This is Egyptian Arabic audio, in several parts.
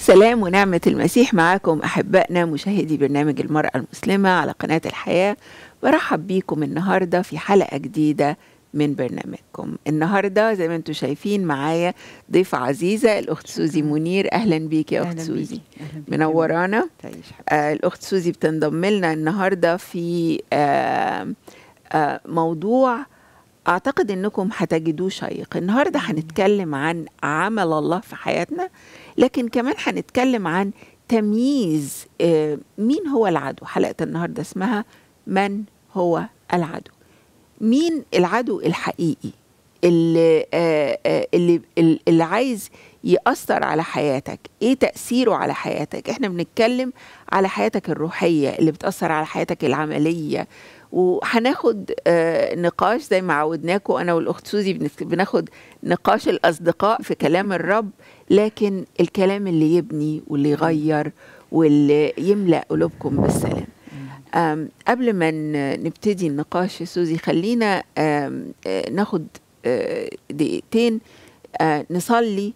سلام ونعمة المسيح معاكم أحبائنا مشاهدي برنامج المرأة المسلمة على قناة الحياة برحب بيكم النهاردة في حلقة جديدة من برنامجكم النهاردة زي ما انتم شايفين معايا ضيفة عزيزة الأخت سوزي منير أهلا بيك يا أخت أهلاً سوزي بيكي. أهلاً بيكي. منورانا تعيش حبيبتي. آه الأخت سوزي بتنضم لنا النهاردة في آه آه موضوع أعتقد أنكم هتجدوه شيق النهاردة هنتكلم عن عمل الله في حياتنا لكن كمان هنتكلم عن تمييز آه مين هو العدو حلقة النهاردة اسمها من هو العدو مين العدو الحقيقي اللي آه آه اللي اللي عايز يأثر على حياتك ايه تأثيره على حياتك احنا بنتكلم على حياتك الروحية اللي بتأثر على حياتك العملية وهناخد آه نقاش زي ما عودناكم انا والاخت سوزي بنت- بناخد نقاش الاصدقاء في كلام الرب لكن الكلام اللي يبني واللي يغير واللي يملأ قلوبكم بالسلام أم، قبل ما ن- نبتدي النقاش يا سوزي خلينا أم، آه، ناخد آه، دقيقتين آه، نصلي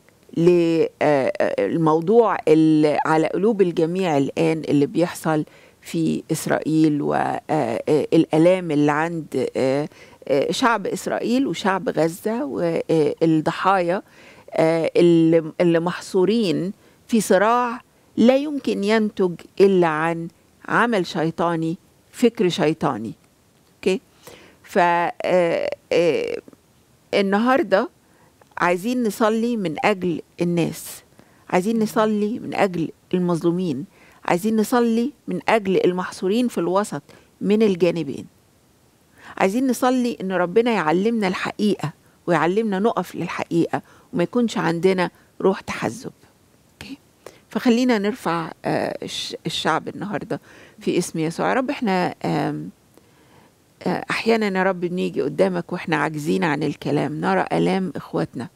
للموضوع اللي على قلوب الجميع الآن اللي بيحصل في إسرائيل والآلام اللي عند آه، آه، شعب إسرائيل وشعب غزة والضحايا آه، اللي اللي محصورين في صراع لا يمكن ينتج إلا عن عمل شيطاني فكر شيطاني اوكي ف آه، آه، النهارده عايزين نصلي من اجل الناس عايزين نصلي من اجل المظلومين عايزين نصلي من اجل المحصورين في الوسط من الجانبين عايزين نصلي ان ربنا يعلمنا الحقيقه ويعلمنا نقف للحقيقه وما يكونش عندنا روح تحزب اوكي فخلينا نرفع آه، الش- الشعب النهارده في اسم يسوع يا رب احنا آم، آه، احيانا يا رب بنيجي قدامك واحنا عاجزين عن الكلام نرى الام اخواتنا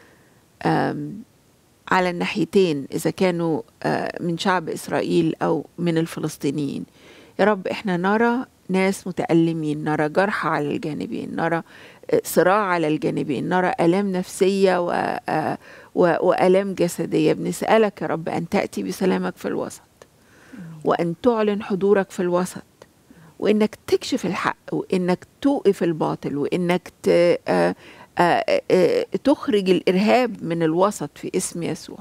آم، على الناحيتين اذا كانوا آه، من شعب اسرائيل او من الفلسطينيين يا رب احنا نرى ناس متألمين نرى جرحى على الجانبين نرى آه، صراع على الجانبين نرى آلام نفسية و... آه، و... وآلام جسدية بنسألك يا رب أن تأتي بسلامك في الوسط وأن تعلن حضورك في الوسط وانك تكشف الحق وانك توقف الباطل وانك ت... آه، آه، آه، تخرج الارهاب من الوسط في اسم يسوع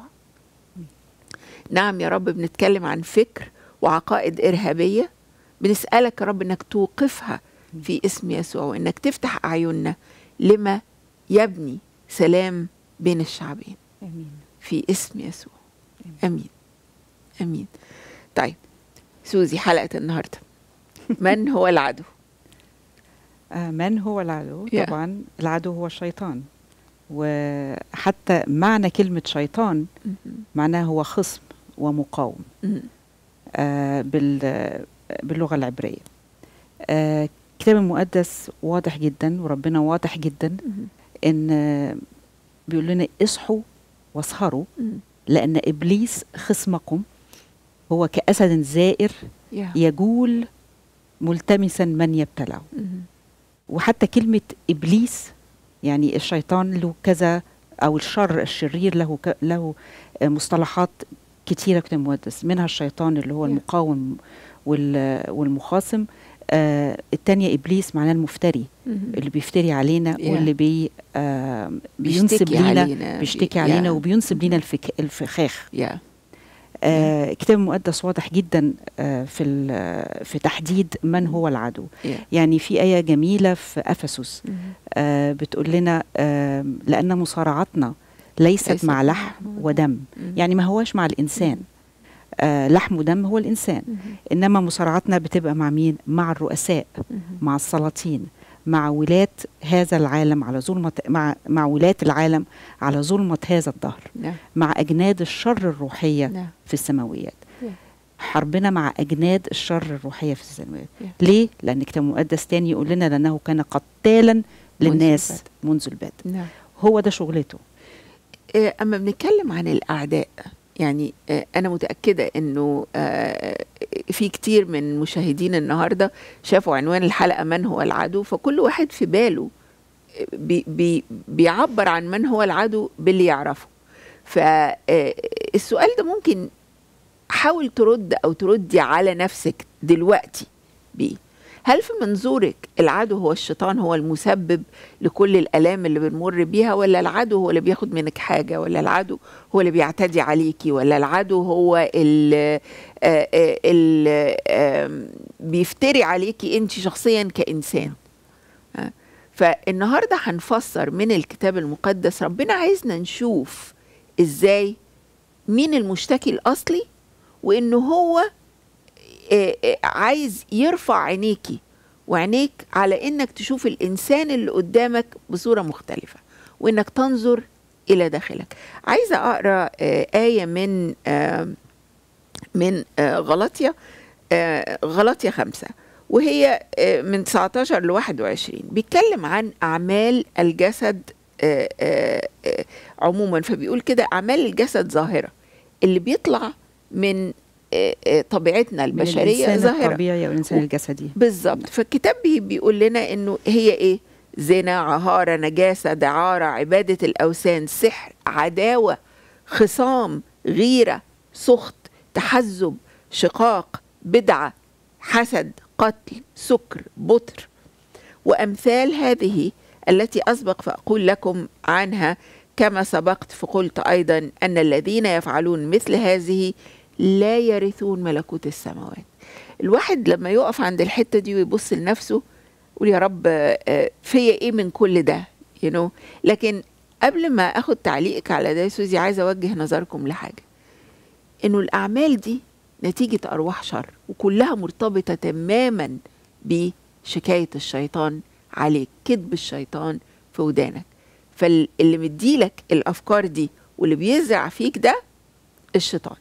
نعم يا رب بنتكلم عن فكر وعقائد ارهابيه بنسالك يا رب انك توقفها في اسم يسوع وانك تفتح اعيننا لما يبني سلام بين الشعبين امين في اسم يسوع امين امين طيب سوزي حلقه النهارده من هو العدو آه من هو العدو؟ Yeah. طبعا العدو هو الشيطان وحتى معنى كلمة شيطان معناه هو خصم ومقاوم مم. آه بال باللغة العبرية آه الكتاب المقدس واضح جدا وربنا واضح جدا مم. ان آه، بيقول لنا اصحوا واسهروا مم. لأن إبليس خصمكم هو كأسد زائر يا. يجول ملتمسا من يبتلعه مم. وحتى كلمة إبليس يعني الشيطان له كذا أو الشر الشرير له ك... له آه، مصطلحات كتيرة في المقدس منها الشيطان اللي هو Yeah. المقاوم وال... والمخاصم آه التانية إبليس معناه المفتري مم. اللي بيفتري علينا Yeah. واللي بي آه بينسب بيشتكي لينا علينا بيشتكي بي- علينا يا. وبينسب لينا الفك... الفخاخ يا آه الكتاب المقدس واضح جدا آه في ال- في تحديد من هو العدو يا يعني في آية جميلة في أفسس مم. آه بتقول لنا آه لأن مصارعتنا ليست, ليست مع مع لحم لحم ودم مم. يعني ما هوش مع الإنسان آه لحم ودم هو الإنسان مم. إنما مصارعتنا بتبقى مع مين؟ مع الرؤساء مم. مع السلاطين مع ولاة هذا العالم على ظلمة مع مع ولاة العالم على ظلمة هذا الدهر نعم مع أجناد الشر الروحية نعم في السماويات Yeah. حربنا مع أجناد الشر الروحية في السماويات Yeah. ليه؟ لأن الكتاب المقدس تاني يقول لنا لأنه كان قتالا للناس البدء. منذ البدء نعم هو ده شغلته آه، اما بنتكلم عن الاعداء يعني آه، انا متاكده انه آه، في كتير من مشاهدين النهارده شافوا عنوان الحلقه من هو العدو فكل واحد في باله بي بي بيعبر عن من هو العدو باللي يعرفه فالسؤال ده ممكن حاول ترد او تردي على نفسك دلوقتي بيه هل في منظورك العدو هو الشيطان هو المسبب لكل الالام اللي بنمر بيها ولا العدو هو اللي بياخد منك حاجه ولا العدو هو اللي بيعتدي عليكي ولا العدو هو اللي بيفتري عليكي انت شخصيا كانسان آه، فالنهارده هنفسر من الكتاب المقدس ربنا عايزنا نشوف ازاي مين المشتكي الاصلي وانه هو آه، آه، عايز يرفع عينيكي وعينيك على انك تشوف الانسان اللي قدامك بصوره مختلفه وانك تنظر الى داخلك عايزه اقرا آه، ايه من من غلطيا غلطيا خمسة وهي من 19 ل 21 بيتكلم عن أعمال الجسد عموما فبيقول كده أعمال الجسد ظاهرة اللي بيطلع من طبيعتنا البشريه ظاهره الطبيعي او الانسان الجسدي بالظبط فالكتاب بيقول لنا انه هي ايه زنا عهاره نجاسه دعاره عباده الاوثان سحر عداوه خصام غيره سخط تحزب شقاق بدعه حسد قتل سكر بطر وامثال هذه التي اسبق فاقول لكم عنها كما سبقت فقلت ايضا ان الذين يفعلون مثل هذه لا يرثون ملكوت السماوات الواحد لما يقف عند الحته دي ويبص لنفسه يقول يا رب آه، فيا ايه من كل ده you know? لكن قبل ما اخد تعليقك على ده يا سوزي عايزه اوجه نظركم لحاجه انه الاعمال دي نتيجه ارواح شر وكلها مرتبطه تماما بشكايه الشيطان عليك كذب الشيطان في ودانك فاللي مديلك الافكار دي واللي بيزرع فيك ده الشيطان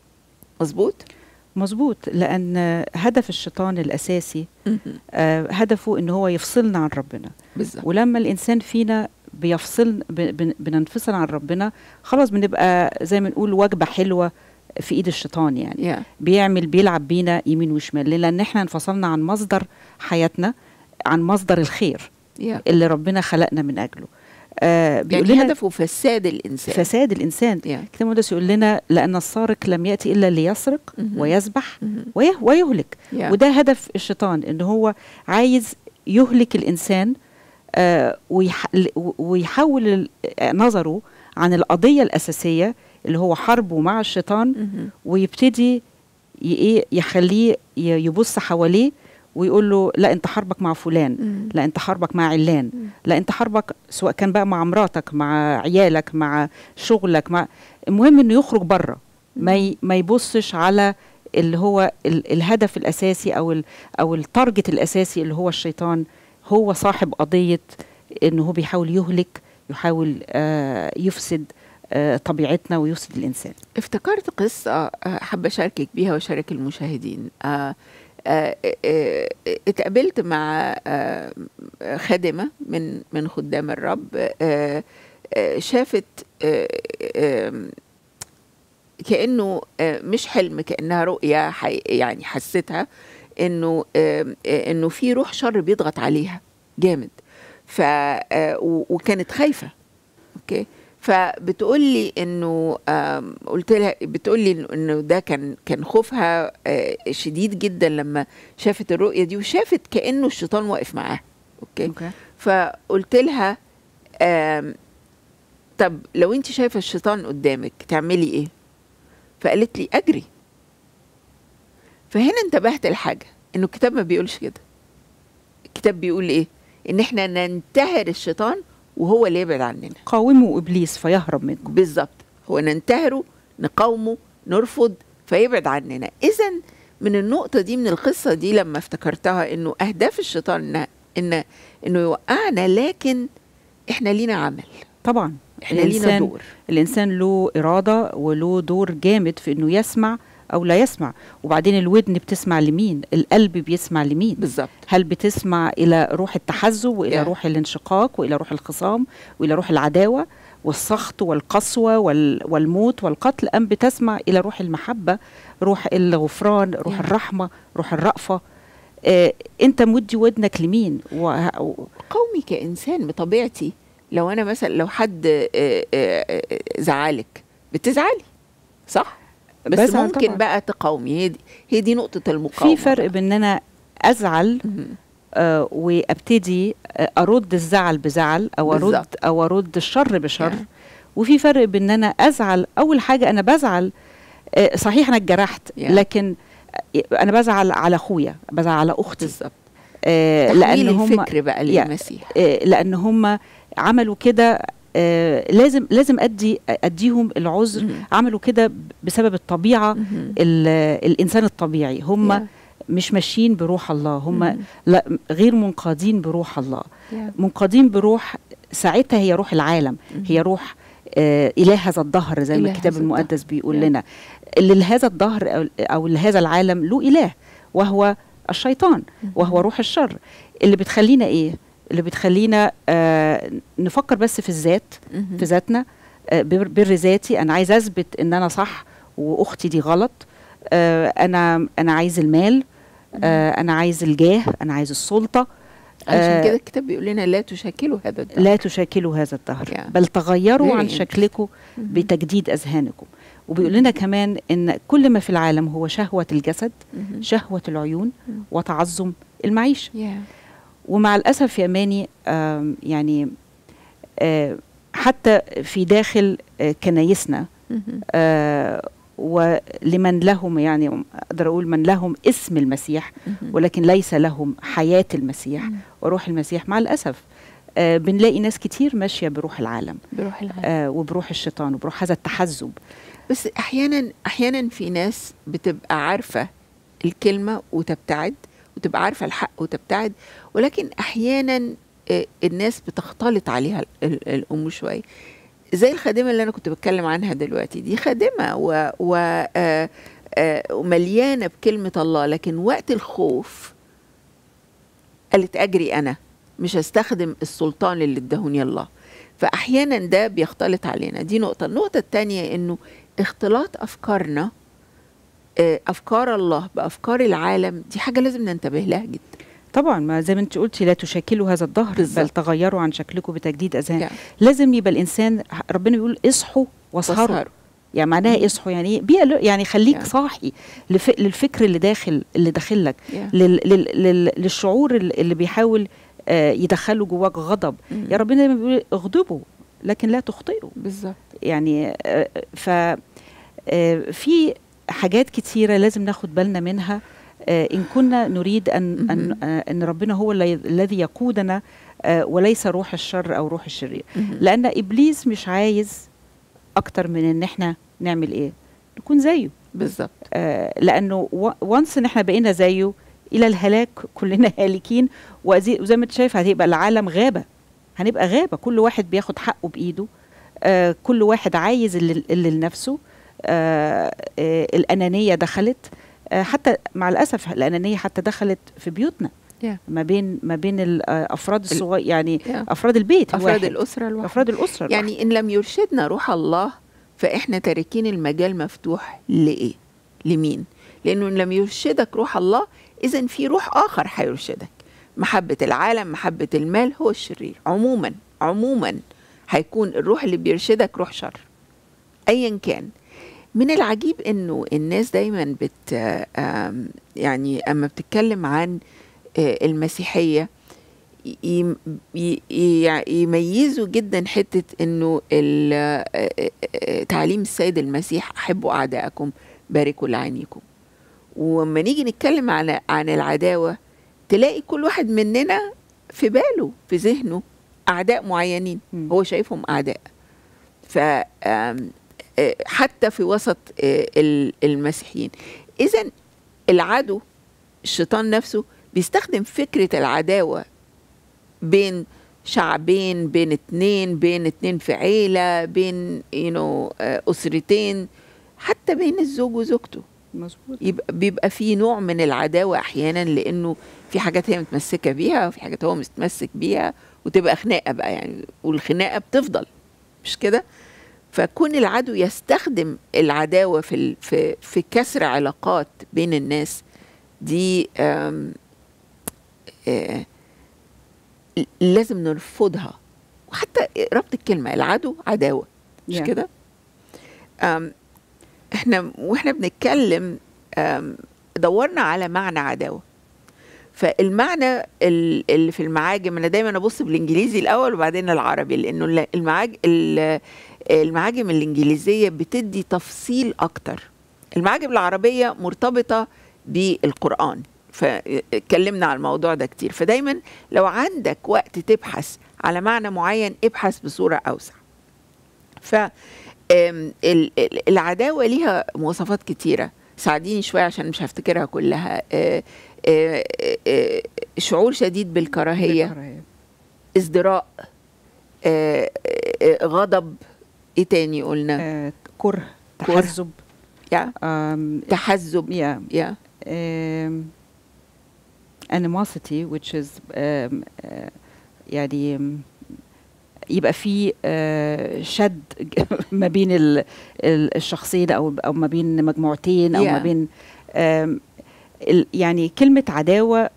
مظبوط مظبوط لان هدف الشيطان الاساسي آه هدفه ان هو يفصلنا عن ربنا بالزبط. ولما الانسان فينا بيفصل بننفصل عن ربنا خلاص بنبقى زي ما نقول وجبه حلوه في ايد الشيطان يعني yeah. بيعمل بيلعب بينا يمين وشمال لان احنا انفصلنا عن مصدر حياتنا عن مصدر الخير yeah. اللي ربنا خلقنا من اجله آه بيقول يعني هدفه فساد الانسان فساد الانسان يعني. كتاب المقدس يقول لنا لان السارق لم ياتي الا ليسرق ويذبح ويهلك yeah. وده هدف الشيطان ان هو عايز يهلك الانسان آه ويح ويحول نظره عن القضيه الاساسيه اللي هو حربه مع الشيطان ويبتدي يخليه يبص حواليه ويقول له لا انت حربك مع فلان مم. لا انت حربك مع علان مم. لا انت حربك سواء كان بقى مع مراتك مع عيالك مع شغلك مع المهم انه يخرج بره ما ي... ما يبصش على اللي هو ال... الهدف الاساسي او ال... او التارجت الاساسي اللي هو الشيطان هو صاحب قضيه انه هو بيحاول يهلك يحاول آه يفسد آه طبيعتنا ويفسد الانسان افتكرت قصه آه، حابه اشاركك بيها واشارك المشاهدين آه آه، آه، اتقابلت مع آه، خادمه من من خدام الرب شافت كانه مش حلم كانها رؤيه يعني حسيتها انه انه في روح شر بيضغط عليها جامد ف وكانت خايفه اوكي فبتقول لي انه قلت لها بتقول لي انه ده كان كان خوفها آه، شديد جدا لما شافت الرؤيه دي وشافت كانه الشيطان واقف معاها اوكي, أوكي. فقلت لها طب لو انت شايفه الشيطان قدامك تعملي ايه فقالت لي اجري فهنا انتبهت لحاجه انه الكتاب ما بيقولش كده الكتاب بيقول ايه ان احنا ننتهر الشيطان وهو اللي يبعد عننا قاوموا ابليس فيهرب منكم بالظبط هو ننتهره نقاومه نرفض فيبعد عننا اذا من النقطة دي من القصة دي لما افتكرتها انه اهداف الشيطان إن, إن انه يوقعنا لكن احنا لينا عمل طبعا احنا لينا دور الانسان له اراده وله دور جامد في انه يسمع او لا يسمع وبعدين الودن بتسمع لمين القلب بيسمع لمين بالظبط هل بتسمع الى روح التحزب والى yeah. روح الانشقاق والى روح الخصام والى روح العداوه والسخط والقسوه وال والموت والقتل ام بتسمع الى روح المحبه روح الغفران روح yeah. الرحمه روح الرأفه آه انت مدي ودنك لمين و... قومي كانسان بطبيعتي لو انا مثلا لو حد آه، آه، آه، زعلك بتزعلي صح بس بزعل ممكن طبعاً. بقى تقاومي هي دي هي دي نقطه المقاومه في فرق بقى. بين ان انا ازعل مهم. آه وابتدي آه ارد الزعل بزعل او ارد بالظبط. او ارد الشر بشر يعني. وفي فرق بين ان انا ازعل اول حاجه انا بزعل آه صحيح انا اتجرحت يعني. لكن آه، انا بزعل على اخويا بزعل على اختي بالظبط آه تحويل لان هم الفكر بقى يعني للمسيح آه، لان هم عملوا كده آه، لازم لازم ادي اديهم العذر مهم. عملوا كده بسبب الطبيعه مهم. ال- الانسان الطبيعي هم Yeah. مش ماشيين بروح الله هم مهم. لا غير منقادين بروح الله Yeah. منقادين بروح ساعتها هي روح العالم مهم. هي روح آه، اله هذا الدهر زي ما إله الكتاب هذا المقدس بيقول Yeah. لنا اللي لهذا الدهر أو- او لهذا العالم له اله وهو الشيطان وهو روح الشر اللي بتخلينا ايه اللي بتخلينا آه نفكر بس في الذات مهم. في ذاتنا آه بر بر ذاتي انا عايز اثبت ان انا صح واختي دي غلط آه انا انا عايز المال آه انا عايز الجاه انا عايز السلطه عشان آه، كده الكتاب بيقول لنا لا تشكلوا هذا الدهر لا تشاكلوا هذا الدهر Yeah. بل تغيروا Very عن interesting. شكلكم مهم. بتجديد اذهانكم وبيقول لنا كمان ان كل ما في العالم هو شهوه الجسد مهم. شهوه العيون مم. وتعظم المعيشه Yeah. ومع الأسف يا ماني آم، يعني آه، حتى في داخل آه، كنايسنا مهم. آه، ولمن لهم يعني أقدر أقول من لهم اسم المسيح مهم. ولكن ليس لهم حياة المسيح مم. وروح المسيح مع الأسف آه، بنلاقي ناس كتير ماشية بروح العالم بروح العالم آه، وبروح الشيطان وبروح هذا التحزب بس احيانا احيانا في ناس بتبقى عارفه الكلمه وتبتعد وتبقى عارفه الحق وتبتعد ولكن احيانا آه، الناس بتختلط عليها ال- ال- الامور شويه زي الخادمه اللي انا كنت بتكلم عنها دلوقتي دي خادمه و, و آه، آه، ومليانه بكلمه الله لكن وقت الخوف قالت اجري انا مش هستخدم السلطان اللي ادهوني الله فاحيانا ده بيختلط علينا دي نقطه النقطه الثانيه انه اختلاط افكارنا آه، افكار الله بافكار العالم دي حاجه لازم ننتبه لها جدا طبعا ما زي ما انت قلتي لا تشكلوا هذا الدهر بل بالظبط. تغيروا عن شكلكم بتجديد اذهان يعني لازم يبقى الانسان ربنا بيقول اصحوا واسهروا واسهروا. يعني معناها اصحوا يعني ايه بيئة ل- يعني خليك يعني. صاحي لف... للفكر اللي داخل اللي داخلك يعني. لل... لل... لل... للشعور ال- اللي بيحاول آه يدخله جواك غضب مم. يا ربنا دايما بيقول اغضبوا لكن لا تخطئوا بالظبط يعني آه، ف آه، في حاجات كتيرة لازم ناخد بالنا منها آه، إن كنا نريد أن أن مهم. آه، أن ربنا هو اللي- الذي يقودنا آه، وليس روح الشر أو روح الشرير مهم. لأن إبليس مش عايز أكتر من إن إحنا نعمل إيه نكون زيه بالظبط آه، لأنه وانس إن إحنا بقينا زيه إلى الهلاك كلنا هالكين وزي وزي ما أنت شايف هتبقى العالم غابة هنبقى غابة كل واحد بياخد حقه بإيده آه، كل واحد عايز اللي, اللي لنفسه آه، آه، الأنانية دخلت آه، حتى مع الأسف الأنانية حتى دخلت في بيوتنا Yeah. ما بين ما بين الأفراد الصغير يعني Yeah. أفراد البيت افراد الواحد. الاسره الواحده أفراد الأسرة يعني ان لم يرشدنا روح الله فاحنا تاركين المجال مفتوح لايه لمين لانه ان لم يرشدك روح الله اذا في روح اخر هيرشدك محبه العالم محبه المال هو الشرير عموما عموما هيكون الروح اللي بيرشدك روح شر ايا كان من العجيب انه الناس دايما بت آم، يعني اما بتتكلم عن آه، المسيحيه يم- ي- ي- يميزوا جدا حته انه ال- آه، آه، آه، تعليم السيد المسيح احبوا اعدائكم باركوا لعينيكم ولما نيجي نتكلم عن عن العداوه تلاقي كل واحد مننا في باله في ذهنه اعداء معينين مم. هو شايفهم اعداء ف آم، آه، حتى في وسط آه، ال- المسيحيين اذا العدو الشيطان نفسه بيستخدم فكره العداوه بين شعبين بين اتنين بين اتنين في عيله بين you know, آه، اسرتين حتى بين الزوج وزوجته مظبوط يبقى بيبقى في نوع من العداوه احيانا لانه في حاجات هي متمسكه بيها وفي حاجات هو متمسك بيها وتبقى خناقه بقى يعني والخناقه بتفضل مش كده فكون العدو يستخدم العداوه في ال- في في كسر علاقات بين الناس دي آم، آه، لازم نرفضها وحتى ربط الكلمه العدو عداوه مش Yeah. كده أم، احنا واحنا بنتكلم أم، دورنا على معنى عداوه فالمعنى ال- اللي في المعاجم انا دايما ابص بالانجليزي الاول وبعدين العربي لانه ال- المعاج ال- المعاجم الانجليزيه بتدي تفصيل اكتر المعاجم العربيه مرتبطه بالقران فاتكلمنا على الموضوع ده كتير فدايما لو عندك وقت تبحث على معنى معين ابحث بصوره اوسع ف آم، ال- ال- العداوه ليها مواصفات كتيره ساعديني شويه عشان مش هفتكرها كلها آه، آه، آه، شعور شديد بالكراهيه بالكراهية. ازدراء آه، آه، غضب ايه تاني قلنا آه، كره كره. تحزب يا آم، تحزب يا يا um, animosity which is um, uh, يعني um, يبقى في uh, شد ما بين ال- ال- الشخصين او او ما بين مجموعتين او ما Yeah. بين um, ال- يعني كلمة عداوة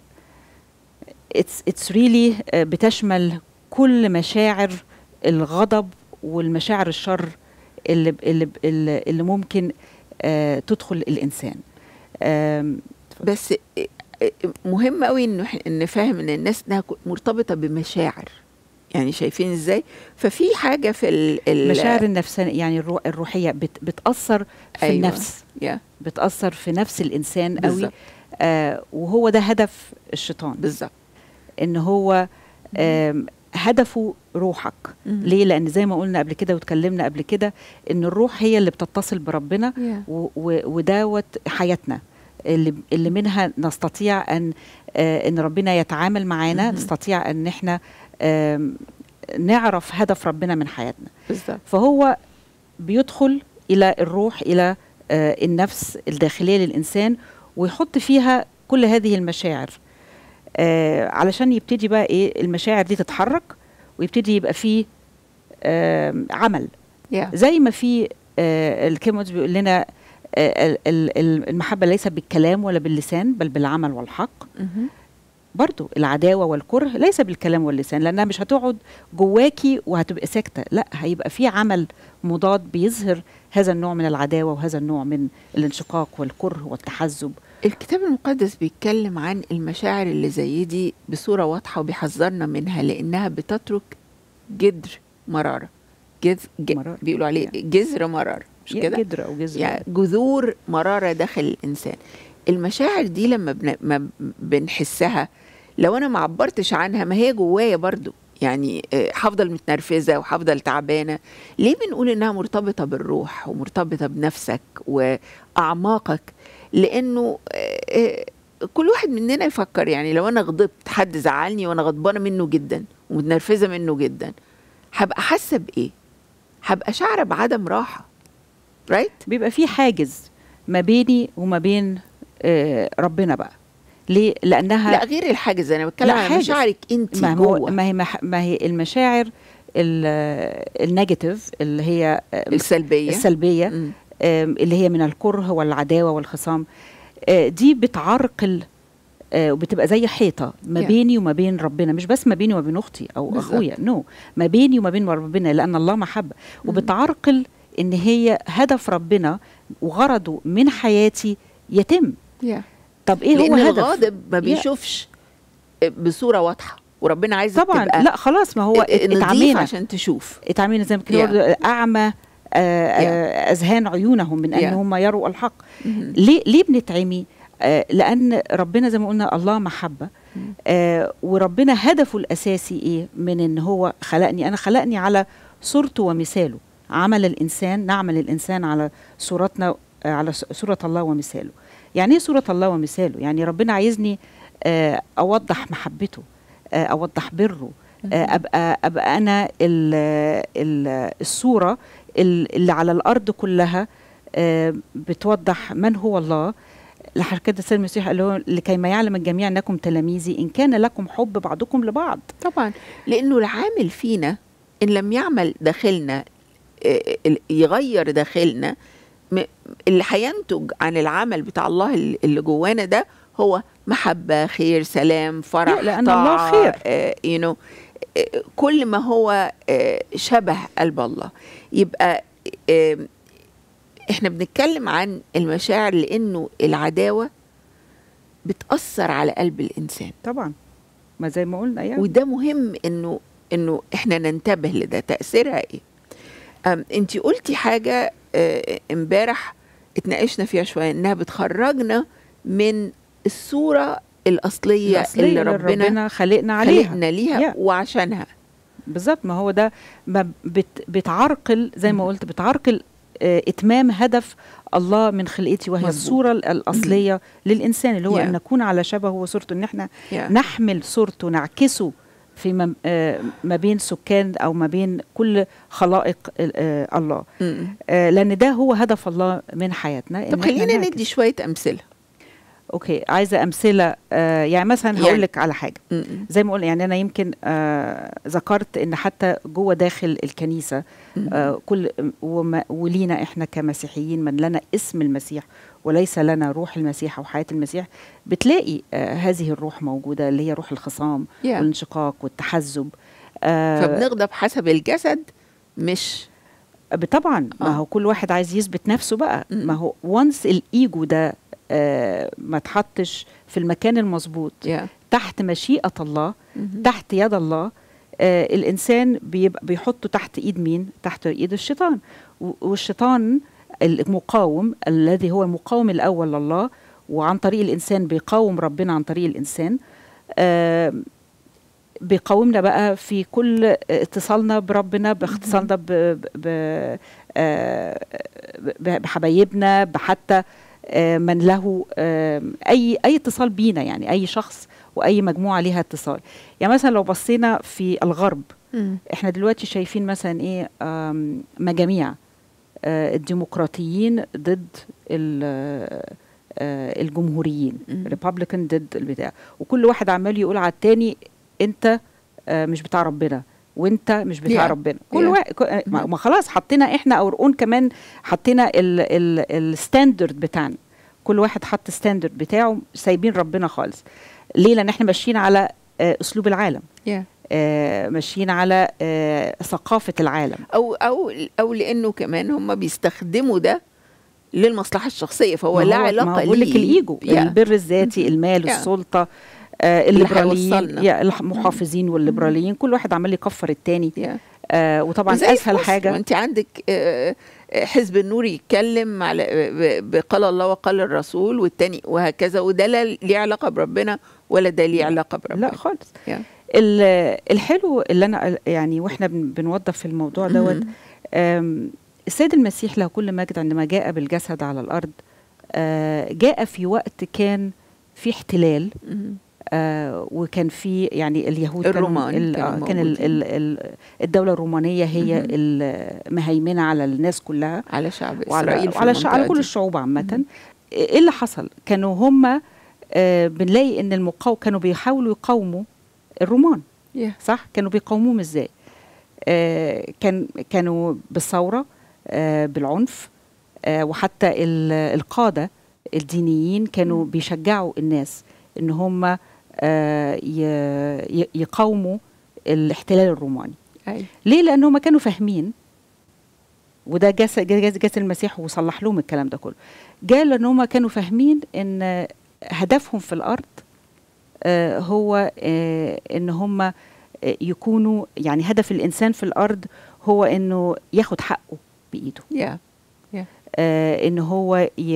it's it's really uh, بتشمل كل مشاعر الغضب والمشاعر الشر اللي اللي اللي, اللي ممكن آه تدخل الانسان آم، بس آه، آه، مهم قوي انه إح- ان نفهم ان الناس انها ك- مرتبطه بمشاعر يعني شايفين ازاي ففي حاجه في ال ال- المشاعر النفسانيه يعني الرو- الروحيه بت بتاثر في أيوة. أيوة. النفس يا بتاثر في نفس الانسان قوي بالظبط آه وهو ده هدف الشيطان بالظبط ان هو آم، هدفه روحك مم. ليه لان زي ما قلنا قبل كده واتكلمنا قبل كده ان الروح هي اللي بتتصل بربنا يا. و- و- ودوت حياتنا اللي اللي منها نستطيع ان آه، ان ربنا يتعامل معانا مهم. نستطيع ان احنا آم، نعرف هدف ربنا من حياتنا بالظبط فهو بيدخل الى الروح الى آه، النفس الداخليه للانسان ويحط فيها كل هذه المشاعر آه، علشان يبتدي بقى ايه المشاعر دي تتحرك ويبتدي يبقى فيه آم، عمل يا زي ما في آه، الكيموز بيقول لنا آه، ال- ال- ال- المحبة ليس بالكلام ولا باللسان بل بالعمل والحق مهم. برضو العداوة والكره ليس بالكلام واللسان لأنها مش هتقعد جواكي وهتبقى ساكتة لا هيبقى في عمل مضاد بيظهر هذا النوع من العداوة وهذا النوع من الانشقاق والكره والتحزب الكتاب المقدس بيتكلم عن المشاعر اللي زي دي بصورة واضحة وبيحذرنا منها لأنها بتترك جدر مرارة جذ... ج... مرارة. بيقولوا عليه يعني. جذر مرارة مش يا كده؟ جدر أو جزر يعني جذور مرارة داخل الإنسان المشاعر دي لما بن... ما بنحسها لو أنا ما عبرتش عنها ما هي جوايا برضو يعني آه، هفضل متنرفزة وهفضل تعبانة ليه بنقول إنها مرتبطة بالروح ومرتبطة بنفسك وأعماقك لأنه آه، آه، كل واحد مننا يفكر يعني لو أنا غضبت حد زعلني وأنا غضبانة منه جدا ومتنرفزة منه جدا هبقى حاسة بإيه؟ هبقى شعرة بعدم راحة رايت؟ بيبقى في حاجز ما بيني وما بين آه، ربنا بقى ليه لأنها لا غير الحاجز انا بتكلم لا، على حاجز. مشاعرك انت ما هو جوه ما هي مح- ما هي المشاعر ال- النيجاتيف اللي هي آه، السلبيه السلبيه مم. آم، اللي هي من الكره والعداوه والخصام آه، دي بتعرقل آه، وبتبقى زي حيطه ما Yeah. بيني وما بين ربنا مش بس ما بيني وما بين اختي او بالظبط. اخويا نو ما بيني وما بين ربنا لان الله محبه مم. وبتعرقل ان هي هدف ربنا وغرضه من حياتي يتم yeah. طب ايه لان هو هدف الغاضب ما Yeah. بيشوفش بصوره واضحه وربنا عايزك طبعا تبقى لا خلاص ما هو نضيف اتعمينا عشان تشوف اتعمينا زي ما كده Yeah. برضه اعمى آه، آه، اذهان عيونهم من ان Yeah. هم يروا الحق مهم. ليه ليه بنتعمي آه لان ربنا زي ما قلنا الله محبه مم. آه وربنا هدفه الاساسي ايه من ان هو خلقني انا خلقني على صورته ومثاله عمل الانسان نعمل الانسان على صورتنا آه على س- صوره الله ومثاله يعني ايه صوره الله ومثاله يعني ربنا عايزني آه اوضح محبته آه اوضح بره آه ابقى ابقى انا ال ال الصوره ال- اللي على الارض كلها آه بتوضح من هو الله لحد كده السيد المسيح قال له لكي ما يعلم الجميع انكم تلاميذي ان كان لكم حب بعضكم لبعض طبعا لانه العامل فينا ان لم يعمل داخلنا آه، ال- يغير داخلنا م- اللي هينتج عن العمل بتاع الله اللي- اللي جوانا ده هو محبه خير سلام فرح لا، لأن الله طاعة، خير. آه، you know آه، كل ما هو آه، شبه قلب الله يبقى آه، احنا بنتكلم عن المشاعر لانه العداوه بتاثر على قلب الانسان طبعا ما زي ما قلنا يعني وده مهم انه انه احنا ننتبه لده تاثيرها ايه انت قلتي حاجه آه، امبارح اتناقشنا فيها شويه انها بتخرجنا من الصوره الاصليه, الأصلية اللي ربنا, ربنا خلقنا عليها خلقنا ليها Yeah. وعشانها بالظبط ما هو ده ما بت بتعرقل زي ما مم. قلت بتعرقل آه، اتمام هدف الله من خلقتي وهي مظبوط. الصوره ال- الاصليه للانسان اللي هو Yeah. ان نكون على شبهه وصورته ان احنا Yeah. نحمل صورته نعكسه في ما, آه، ما بين سكان او ما بين كل خلائق آه، الله مم. آه، لان ده هو هدف الله من حياتنا إن طب إحنا خلينا نعكس. ندي شويه امثله اوكي عايزه امثله آه، يعني مثلا يعني- هقول لك على حاجه مم. زي ما قلنا يعني انا يمكن آه ذكرت ان حتى جوه داخل الكنيسه آه كل وما ولينا احنا كمسيحيين من لنا اسم المسيح وليس لنا روح المسيح او حياه المسيح بتلاقي آه هذه الروح موجوده اللي هي روح الخصام Yeah. والانشقاق والتحزب آه فبنغضب حسب الجسد مش طبعا ما آه. هو كل واحد عايز يثبت نفسه بقى مم. ما هو وانس الايجو ده آه ما تحطش في المكان المظبوط يا تحت مشيئه الله تحت يد الله آه الانسان بيبقى بيحطه تحت ايد مين تحت ايد الشيطان و- والشيطان المقاوم الذي هو المقاوم الاول لله وعن طريق الانسان بيقاوم ربنا عن طريق الانسان آه بيقاومنا بقى في كل اتصالنا بربنا باتصالنا ب- ب- ب- آه، ب- بحبايبنا بحتى آه، من له آه، اي اي اتصال بينا يعني اي شخص واي مجموعه ليها اتصال يعني مثلا لو بصينا في الغرب احنا دلوقتي شايفين مثلا ايه آم، مجاميع آه، الديمقراطيين ضد ال- آه، الجمهوريين مم. ريبابليكان ضد البتاع وكل واحد عمال يقول على التاني انت آه، مش بتاع ربنا وانت مش بتاع Yeah. ربنا كل Yeah. واحد ك- ما ما خلاص حطينا احنا او رقون كمان حطينا الستاندرد بتاعنا كل واحد حط ستاندرد بتاعه سايبين ربنا خالص ليه لان احنا ماشيين على آه، اسلوب العالم يا آه، ماشيين على آه، ثقافه العالم او او او لانه كمان هم بيستخدموا ده للمصلحه الشخصيه فهو ما لا هو- ما علاقه هو بقول لك ليه. الايجو يا. البر الذاتي المال يا. السلطه آه اللي الليبراليين هيوصلنا. يا المحافظين والليبراليين كل واحد عمال يكفر التاني يا. آه وطبعا وزي في اسهل مصر، حاجه وانت عندك آه، آه، حزب النور يتكلم على ب- بقال الله وقال الرسول والتاني وهكذا وده لا ليه علاقه بربنا ولا ده ليه علاقه بربنا لا خالص يا. ال- الحلو اللي انا يعني واحنا بن- بنوضح في الموضوع دوت مم. آم، السيد المسيح له كل مجد عندما جاء بالجسد على الارض آه، جاء في وقت كان في احتلال مم. آه وكان في يعني اليهود الرومان كانوا ال- كانوا آه، كان ال موجودين. ال ال الدوله الرومانيه هي مهم. المهيمنه على الناس كلها على شعب وعلى اسرائيل في وعلى, الش- على المنطقة كل دي. الشعوب عامه مهم. ايه اللي حصل كانوا هم آه بنلاقي ان المقاو كانوا بيحاولوا يقاوموا الرومان يا. صح كانوا بيقاوموهم ازاي آه كان كانوا بالثوره آه بالعنف آه وحتى ال- القاده الدينيين كانوا مم. بيشجعوا الناس ان هم آه ي- ي- يقاوموا الاحتلال الروماني أي. ليه لان هم كانوا فاهمين وده جاس جاس جاس المسيح وصلح لهم الكلام ده كله جاء لان هم كانوا فاهمين ان هدفهم في الارض آه، هو آه، ان هم آه، يكونوا يعني هدف الانسان في الارض هو انه ياخد حقه بايده يا آه، ان هو ي...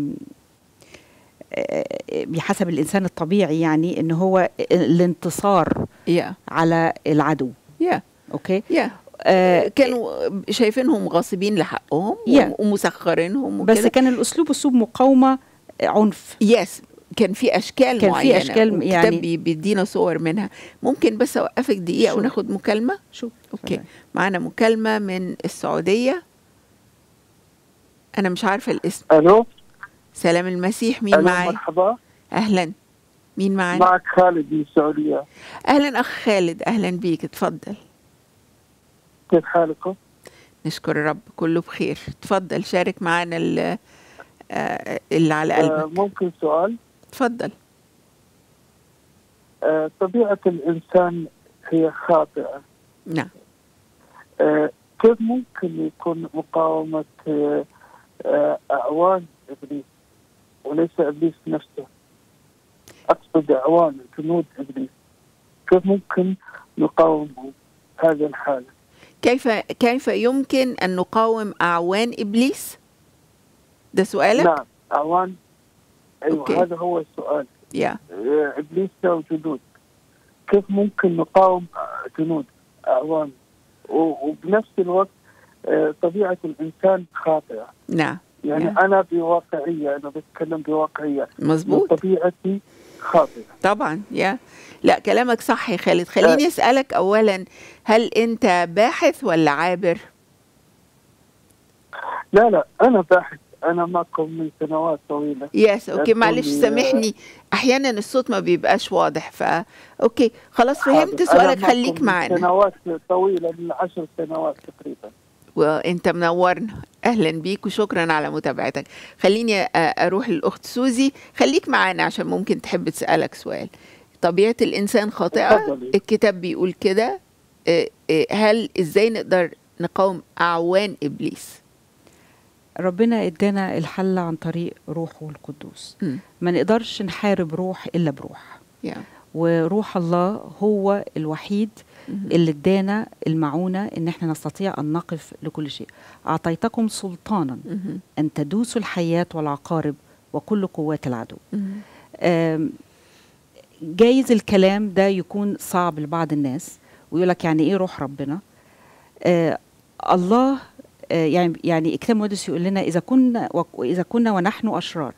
آه، بحسب الانسان الطبيعي يعني ان هو الانتصار يا على العدو يا اوكي يا آه، كانوا شايفينهم غاصبين لحقهم يا. ومسخرينهم بس وكده كان الاسلوب اسلوب مقاومه عنف يس كان في اشكال كان في معينه أشكال والكتاب يعني- بي- بيدينا صور منها ممكن بس اوقفك دقيقه شو. وناخد مكالمه شو اوكي معانا مكالمه من السعوديه انا مش عارفه الاسم الو سلام المسيح مين الو معاي مرحبا اهلا مين معانا معك خالد من السعوديه اهلا اخ خالد اهلا بيك اتفضل كيف حالكم؟ نشكر الرب كله بخير اتفضل شارك معانا ال- آه، اللي على آه قلبك ممكن سؤال اتفضل آه طبيعه الانسان هي خاطئه نعم آه كيف ممكن يكون مقاومه آه آه، أعوان إبليس وليس إبليس نفسه أقصد أعوان جنود إبليس كيف ممكن نقاوم هذه الحالة كيف كيف يمكن ان نقاوم اعوان ابليس ده سؤالك نعم أعوان أيوة أوكي. هذا هو السؤال يا آه، إبليس له جنود كيف ممكن نقاوم آه، جنود أعوان و- وبنفس الوقت آه، طبيعة الإنسان خاطئة نعم يعني Yeah. أنا بواقعية أنا بتكلم بواقعية مظبوط طبيعتي خاطئة طبعا يا لا كلامك صح يا خالد خليني اسالك اولا هل انت باحث ولا عابر لا لا أنا باحث أنا معكم من سنوات طويلة يس اوكي تقول معلش لي- سامحني احيانا الصوت ما بيبقاش واضح فا اوكي خلاص فهمت أنا سؤالك معكم خليك من معانا سنوات طويلة من عشر سنوات تقريبا وانت منورنا اهلا بيك وشكرا على متابعتك خليني أ- اروح للاخت سوزي خليك معانا عشان ممكن تحب تسالك سؤال طبيعه الانسان خاطئه اتفضلي. الكتاب بيقول كده إيه، إيه، هل ازاي نقدر نقاوم اعوان ابليس ربنا ادانا الحل عن طريق روحه القدوس مم. ما نقدرش نحارب روح الا بروح يا وروح الله هو الوحيد مهم. اللي ادانا المعونه ان احنا نستطيع ان نقف لكل شيء اعطيتكم سلطانا مهم. ان تدوسوا الحياه والعقارب وكل قوات العدو مهم. آم، جايز الكلام ده يكون صعب لبعض الناس ويقول لك يعني ايه روح ربنا آه الله آه يعني يعني الكتاب المقدس يقول لنا اذا كنا وك- اذا كنا ونحن اشرار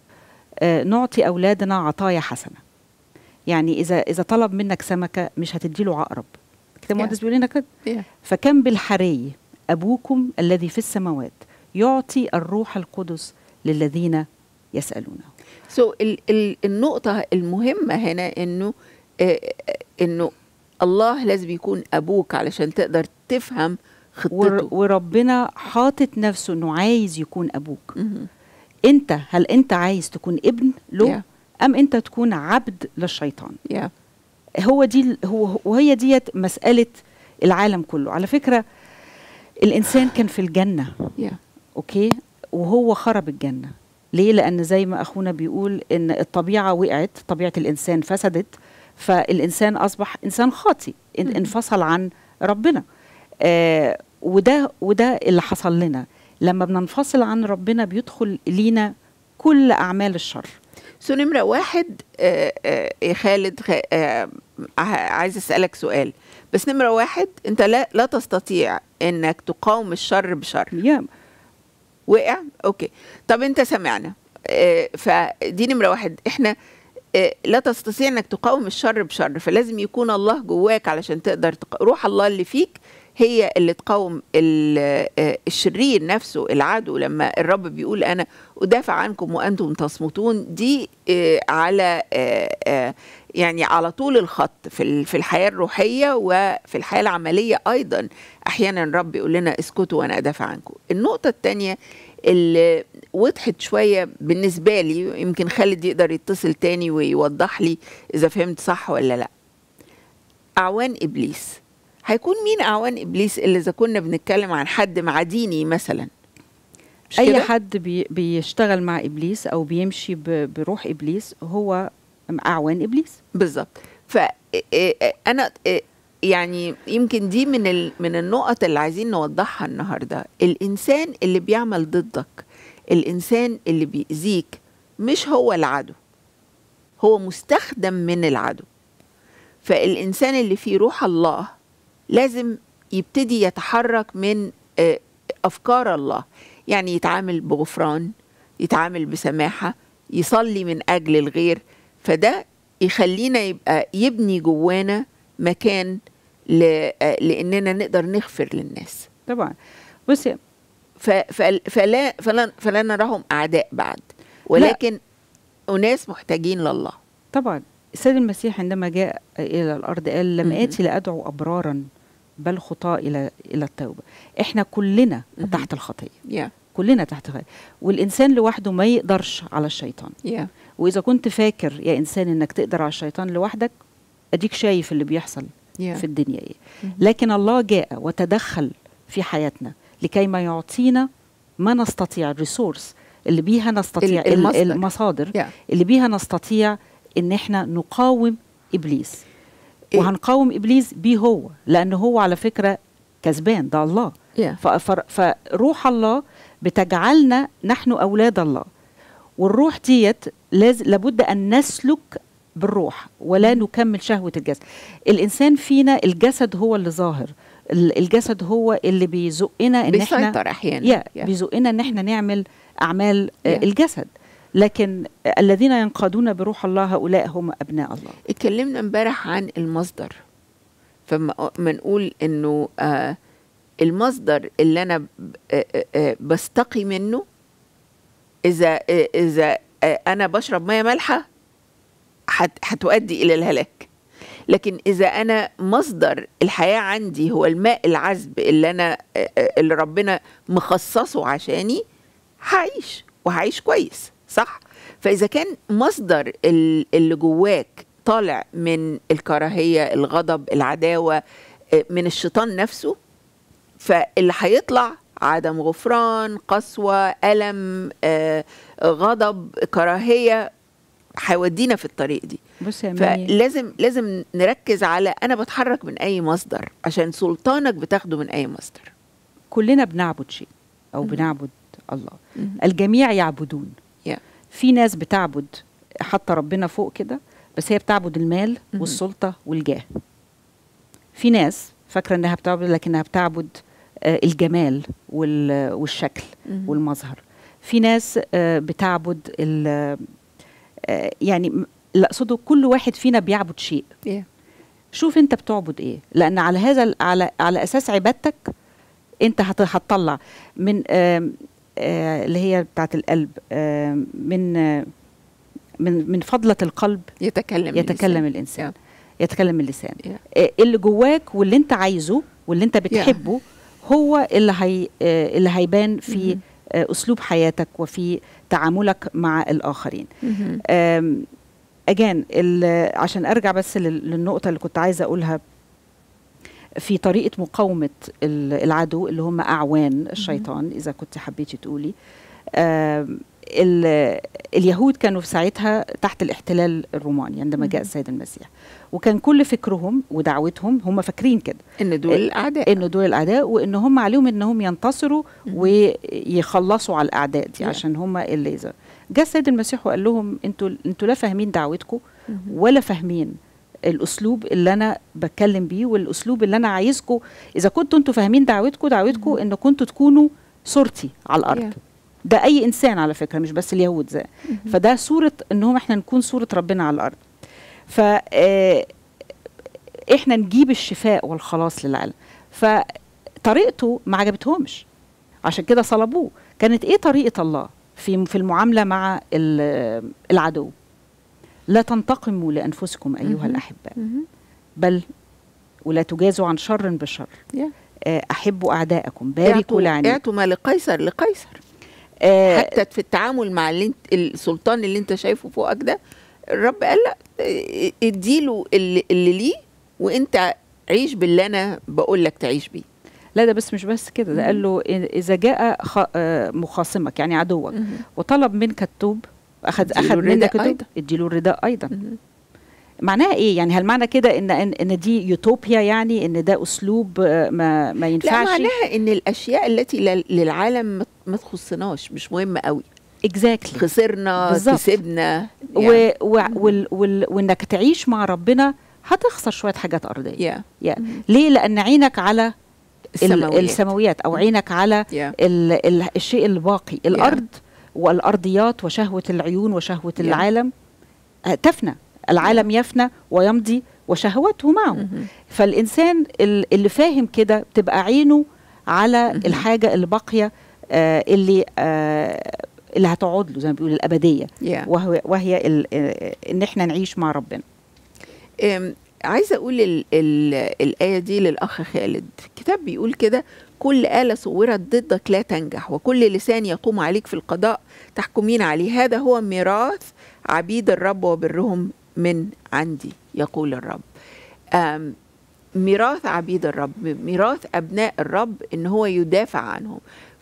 آه نعطي اولادنا عطايا حسنه يعني اذا اذا طلب منك سمكه مش هتدي له عقرب الكتاب Yeah. المقدس بيقول لنا كده Yeah. فكم بالحري ابوكم الذي في السماوات يعطي الروح القدس للذين يسالونه سو so, ال ال النقطة المهمة هنا انه آه، آه، انه الله لازم يكون ابوك علشان تقدر تفهم ور خطته وربنا حاطط نفسه انه عايز يكون ابوك مهم. انت هل انت عايز تكون ابن له Yeah. ام انت تكون عبد للشيطان يا هو دي ال- هو وهي ديت مساله العالم كله على فكره الانسان كان في الجنه يا اوكي وهو خرب الجنه ليه لان زي ما اخونا بيقول ان الطبيعه وقعت طبيعه الانسان فسدت فالانسان اصبح انسان خاطي ان- مم. انفصل عن ربنا آه وده وده اللي حصل لنا لما بننفصل عن ربنا بيدخل لينا كل اعمال الشر سو نمرة واحد آه، آه، يا خالد خ- آه، ع- عايز اسألك سؤال بس نمرة واحد انت لا لا تستطيع انك تقاوم الشر بشر يا وقع اوكي طب انت سمعنا آه، فدي نمره واحد احنا آه، لا تستطيع انك تقاوم الشر بشر فلازم يكون الله جواك علشان تقدر تق... روح الله اللي فيك هي اللي تقاوم ال- آه، الشرير نفسه العدو لما الرب بيقول انا ادافع عنكم وانتم تصمتون دي آه، على آه، آه، يعني على طول الخط في ال- في الحياه الروحيه وفي الحياه العمليه ايضا احيانا الرب يقول لنا اسكتوا وانا ادافع عنكم النقطه الثانيه اللي وضحت شويه بالنسبه لي يمكن خالد يقدر يتصل تاني ويوضح لي اذا فهمت صح ولا لا اعوان ابليس هيكون مين اعوان ابليس اللي اذا كنا بنتكلم عن حد معديني مثلا مش اي كده؟ حد بي بيشتغل مع ابليس او بيمشي ب- بروح ابليس هو اعوان ابليس بالظبط فانا يعني يمكن دي من ال- من النقط اللي عايزين نوضحها النهارده الانسان اللي بيعمل ضدك الانسان اللي بيأذيك مش هو العدو هو مستخدم من العدو فالانسان اللي فيه روح الله لازم يبتدي يتحرك من آه، افكار الله يعني يتعامل بغفران يتعامل بسماحه يصلي من اجل الغير فده يخلينا يبقى يبني جوانا مكان ل- آه، لاننا نقدر نغفر للناس طبعا بصي ف- فل- فلا فلا فلا نراهم اعداء بعد ولكن اناس محتاجين لله طبعا السيد المسيح عندما جاء الى الارض قال لم مهم. اتي لادعو ابرارا بل خطاة الى الى التوبه احنا كلنا مهم. تحت الخطيه يا كلنا تحت الخطيه والانسان لوحده ما يقدرش على الشيطان يا واذا كنت فاكر يا انسان انك تقدر على الشيطان لوحدك اديك شايف اللي بيحصل يا في الدنيا ايه مهم. لكن الله جاء وتدخل في حياتنا لكي ما يعطينا ما نستطيع الريسورس اللي بيها نستطيع ال- المصدر. المصادر Yeah. اللي بيها نستطيع ان احنا نقاوم ابليس إيه. وهنقاوم ابليس بيه هو لان هو على فكره كسبان ده الله Yeah. ف- فر- فروح الله بتجعلنا نحن اولاد الله والروح ديت لازم لابد ان نسلك بالروح ولا نكمل شهوه الجسد الانسان فينا الجسد هو اللي ظاهر ال- الجسد هو اللي بيزقنا ان احنا بيسيطر احيانا يا Yeah. بيزقنا ان احنا نعمل اعمال آه، Yeah. الجسد لكن الذين ينقادون بروح الله هؤلاء هم ابناء الله اتكلمنا امبارح عن المصدر فما ما نقول انه آه المصدر اللي انا ب- آه آه آه بستقي منه اذا آه اذا آه انا بشرب ميه مالحه هت- هتؤدي الى الهلاك لكن اذا انا مصدر الحياه عندي هو الماء العذب اللي انا آه، آه، اللي ربنا مخصصه عشاني هعيش وهعيش كويس صح فاذا كان مصدر ال- اللي جواك طالع من الكراهيه الغضب العداوه آه، من الشيطان نفسه فاللي هيطلع عدم غفران قسوه الم آه، غضب كراهيه هيودينا في الطريق دي بص يا ماني فلازم لازم نركز على انا بتحرك من اي مصدر عشان سلطانك بتاخده من اي مصدر كلنا بنعبد شيء او مم. بنعبد الله مهم. الجميع يعبدون Yeah. في ناس بتعبد حتى ربنا فوق كده بس هي بتعبد المال مهم. والسلطة والجاه في ناس فاكرة انها بتعبد لكنها بتعبد آه، الجمال وال- والشكل مهم. والمظهر في ناس آه، بتعبد ال- آه، يعني م- لا اقصده كل واحد فينا بيعبد شيء Yeah. شوف انت بتعبد ايه لان على هذا ال- على على اساس عبادتك انت هت- هتطلع من آم، آه، اللي هي بتاعت القلب آم، من آه، من من فضلة القلب يتكلم يتكلم اللسان. الانسان يتكلم اللسان Yeah. آه، اللي جواك واللي انت عايزه واللي انت بتحبه هو اللي هي آه، اللي هيبان في مهم. آه، اسلوب حياتك وفي تعاملك مع الاخرين مهم. أم، اجان ال- عشان ارجع بس لل- للنقطه اللي كنت عايزه اقولها في طريقه مقاومه ال- العدو اللي هم اعوان الشيطان اذا كنت حبيتي تقولي أم، ال- اليهود كانوا في ساعتها تحت الاحتلال الروماني عندما جاء مهم. السيد المسيح وكان كل فكرهم ودعوتهم هم فاكرين كده ان دول الاعداء انه دول الاعداء وان هم عليهم انهم ينتصروا مهم. ويخلصوا على الاعداء دي Yeah. عشان هم اللي إذا جاء السيد المسيح وقال لهم انتوا انتوا لا فاهمين دعوتكم مهم. ولا فاهمين الاسلوب اللي انا بتكلم بيه والاسلوب اللي انا عايزكم اذا كنتوا انتوا فاهمين دعوتكم دعوتكم مهم. ان كنتوا تكونوا صورتي على الارض Yeah. ده اي انسان على فكره مش بس اليهود زي مهم. فده صوره انهم احنا نكون صوره ربنا على الارض ف آه، احنا نجيب الشفاء والخلاص للعالم فطريقته ما عجبتهمش عشان كده صلبوه كانت ايه طريقه الله في في المعامله مع ال- العدو لا تنتقموا لانفسكم ايها مهم. الاحباء مهم. بل ولا تجازوا عن شر بشر Yeah. آه، احبوا اعداءكم باركوا اعطوا لعنين اعطوا ما لقيصر لقيصر آه، حتى في التعامل مع اللي انت السلطان اللي انت شايفه فوقك ده الرب قال لا اه، اديله اللي, اللي ليه وانت عيش باللي انا بقول لك تعيش بيه لا ده بس مش بس كده ده قال له إن- اذا جاء خ- آه، مخاصمك يعني عدوك وطلب منك التوب اخذ اديله اخذ الرداء منك التوب أيضا. اديله الرداء ايضا مهم. معناها ايه يعني هل معنى كده ان ان, إن دي يوتوبيا يعني ان ده اسلوب آه، ما ما لا ينفعش معناها ان الاشياء التي لل- للعالم ما- ما تخصناش مش مهمه قوي اكزاكتلي خسرنا بالظبط. كسبنا يعني. و و وال وال وانك تعيش مع ربنا هتخسر شويه حاجات ارضيه يا يعني مهم. ليه لان عينك على ال- السماويات. السماويات او عينك على يا ال ال الشيء الباقي الارض والارضيات وشهوه العيون وشهوه Yeah. العالم آه، تفنى العالم يفنى ويمضي وشهوته معه مهم. فالانسان ال- اللي فاهم كده بتبقى عينه على مهم. الحاجه اللي باقيه آه، اللي آه، اللي هتقعد له زي ما بيقول الابديه يا وهو وهي ال- آه، ان احنا نعيش مع ربنا أم، عايزه اقول ال ال الايه دي للاخ خالد الكتاب بيقول كده كل آلة صورت ضدك لا تنجح وكل لسان يقوم عليك في القضاء تحكمين عليه هذا هو ميراث عبيد الرب وبرهم من عندي يقول الرب أم، ميراث عبيد الرب ميراث أبناء الرب إن هو يدافع عنهم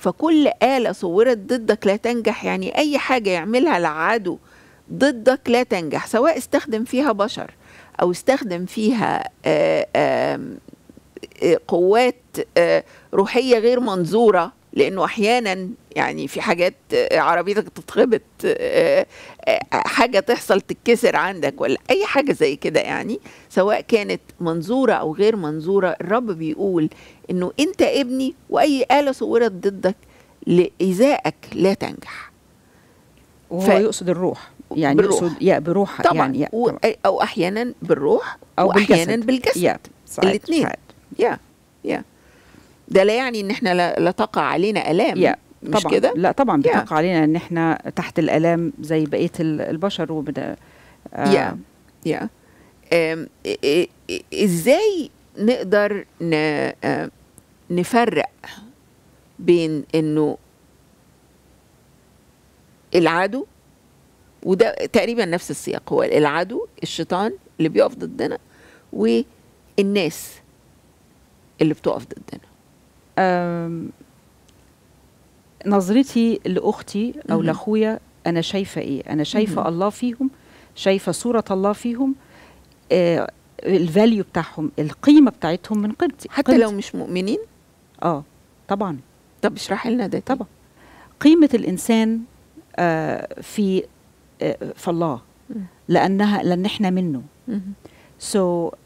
فكل آلة صورت ضدك لا تنجح يعني أي حاجة يعملها العدو ضدك لا تنجح سواء استخدم فيها بشر أو استخدم فيها آه، آم، آه، قوات آه، روحية غير منظورة لأنه أحيانا يعني في حاجات آه، عربيتك تتخبط آه، آه، حاجة تحصل تتكسر عندك ولا أي حاجة زي كده يعني سواء كانت منظورة أو غير منظورة الرب بيقول إنه أنت ابني وأي آلة صورت ضدك لإيذائك لا تنجح وهو ف- يقصد الروح يعني بالروح. يقصد يا بروح طبعا يعني يا و- طبعا. أو أحيانا بالروح او وأحيانا بالجسد بالجسد يا ساعات- الاتنين. ساعات. يا يا ده لا يعني ان احنا لا, لا تقع علينا الام يا مش طبعا كده لا طبعا يا. بتقع علينا ان احنا تحت الالام زي بقيه ال- البشر وبدا آه يا يا آم، إ- إ- إ- ازاي نقدر ن آم، نفرق بين انه العدو وده تقريبا نفس السياق هو العدو الشيطان اللي بيقف ضدنا والناس اللي بتقف ضدنا آم، نظرتي لاختي او مهم. لاخويا انا شايفه ايه انا شايفه مهم. الله فيهم شايفه صوره الله فيهم آه الفاليو بتاعهم القيمه بتاعتهم من قيمتي حتى قيمتي. لو مش مؤمنين اه طبعا طب اشرحي لنا ده تاني. طبعا قيمة الإنسان آه، في آه، في الله مم. لأنها لأن إحنا منه مهم. سو so,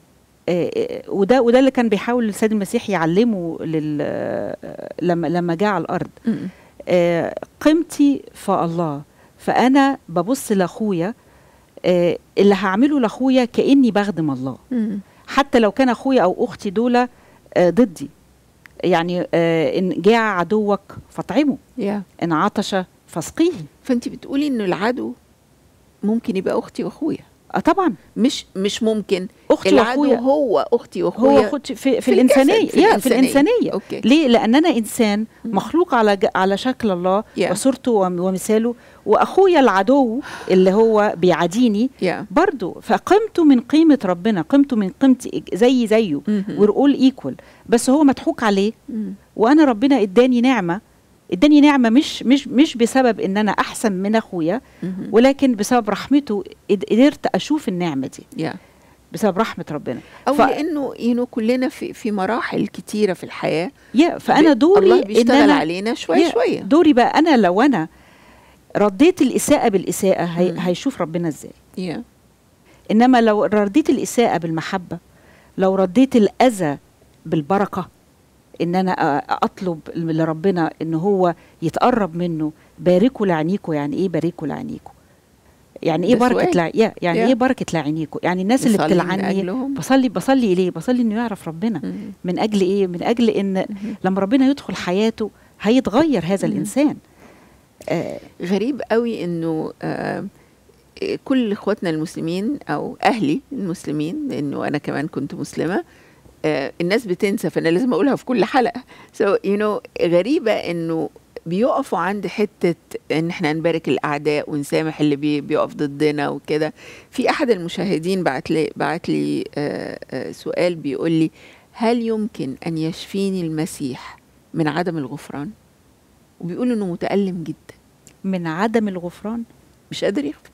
وده وده اللي كان بيحاول السيد المسيح يعلمه لل آه، لما لما جاء على الأرض مم. آه، قيمتي في الله فأنا ببص لأخويا آه، اللي هعمله لأخويا كأني بخدم الله مم. حتى لو كان أخويا أو أختي دول آه، ضدي يعني آه، إن جاع عدوك فاطعمه يا إن عطش فاسقيه فانت بتقولي ان العدو ممكن يبقى اختي واخويا اه طبعا مش مش ممكن اختي العدو واخويا هو اختي هو واخويا أخوتي في, في, في الانسانيه الجسد، يا في الانسانيه اوكي ليه لان انا انسان مم. مخلوق على ج- على شكل الله Yeah. وصورته وم- ومثاله واخويا العدو اللي هو بيعاديني يا برضه فقيمته من قيمه ربنا قيمته من قيمتي زي زيه مهم. ورقول ايكوال بس هو مضحوك عليه مم. وانا ربنا اداني نعمه اداني نعمه مش مش مش بسبب ان انا احسن من اخويا مهم. ولكن بسبب رحمته قد- قدرت اشوف النعمه دي يا بسبب رحمه ربنا او ف- لانه ينو كلنا في في مراحل كتيره في الحياه يا فانا ب- دوري الله ان بيشتغل انا علينا شويه يا شويه دوري بقى انا لو انا رديت الاساءه بالاساءه هي مم. هيشوف ربنا ازاي يا انما لو رديت الاساءه بالمحبه لو رديت الاذى بالبركه ان انا أ- اطلب لربنا ان هو يتقرب منه باركوا لعينيكوا يعني ايه باركوا لعينيكوا يعني ايه ده بركه سؤال. لع... يا- يعني يا. ايه بركه لعينيكوا يعني الناس اللي نصلي من بتلعني أجلهم. بصلي بصلي اليه بصلي انه يعرف ربنا مم. من اجل ايه من اجل ان مهم. لما ربنا يدخل حياته هيتغير هذا مم. الانسان آه غريب قوي انه آه كل اخواتنا المسلمين او اهلي المسلمين لانه انا كمان كنت مسلمه آه الناس بتنسى فانا لازم اقولها في كل حلقه سو so, you know غريبه انه بيقفوا عند حته ان احنا نبارك الاعداء ونسامح اللي بي بيقف ضدنا وكده في احد المشاهدين بعت لي بعت لي آه آه سؤال بيقول لي هل يمكن ان يشفيني المسيح من عدم الغفران وبيقول انه متالم جدا من عدم الغفران مش قادر يغفر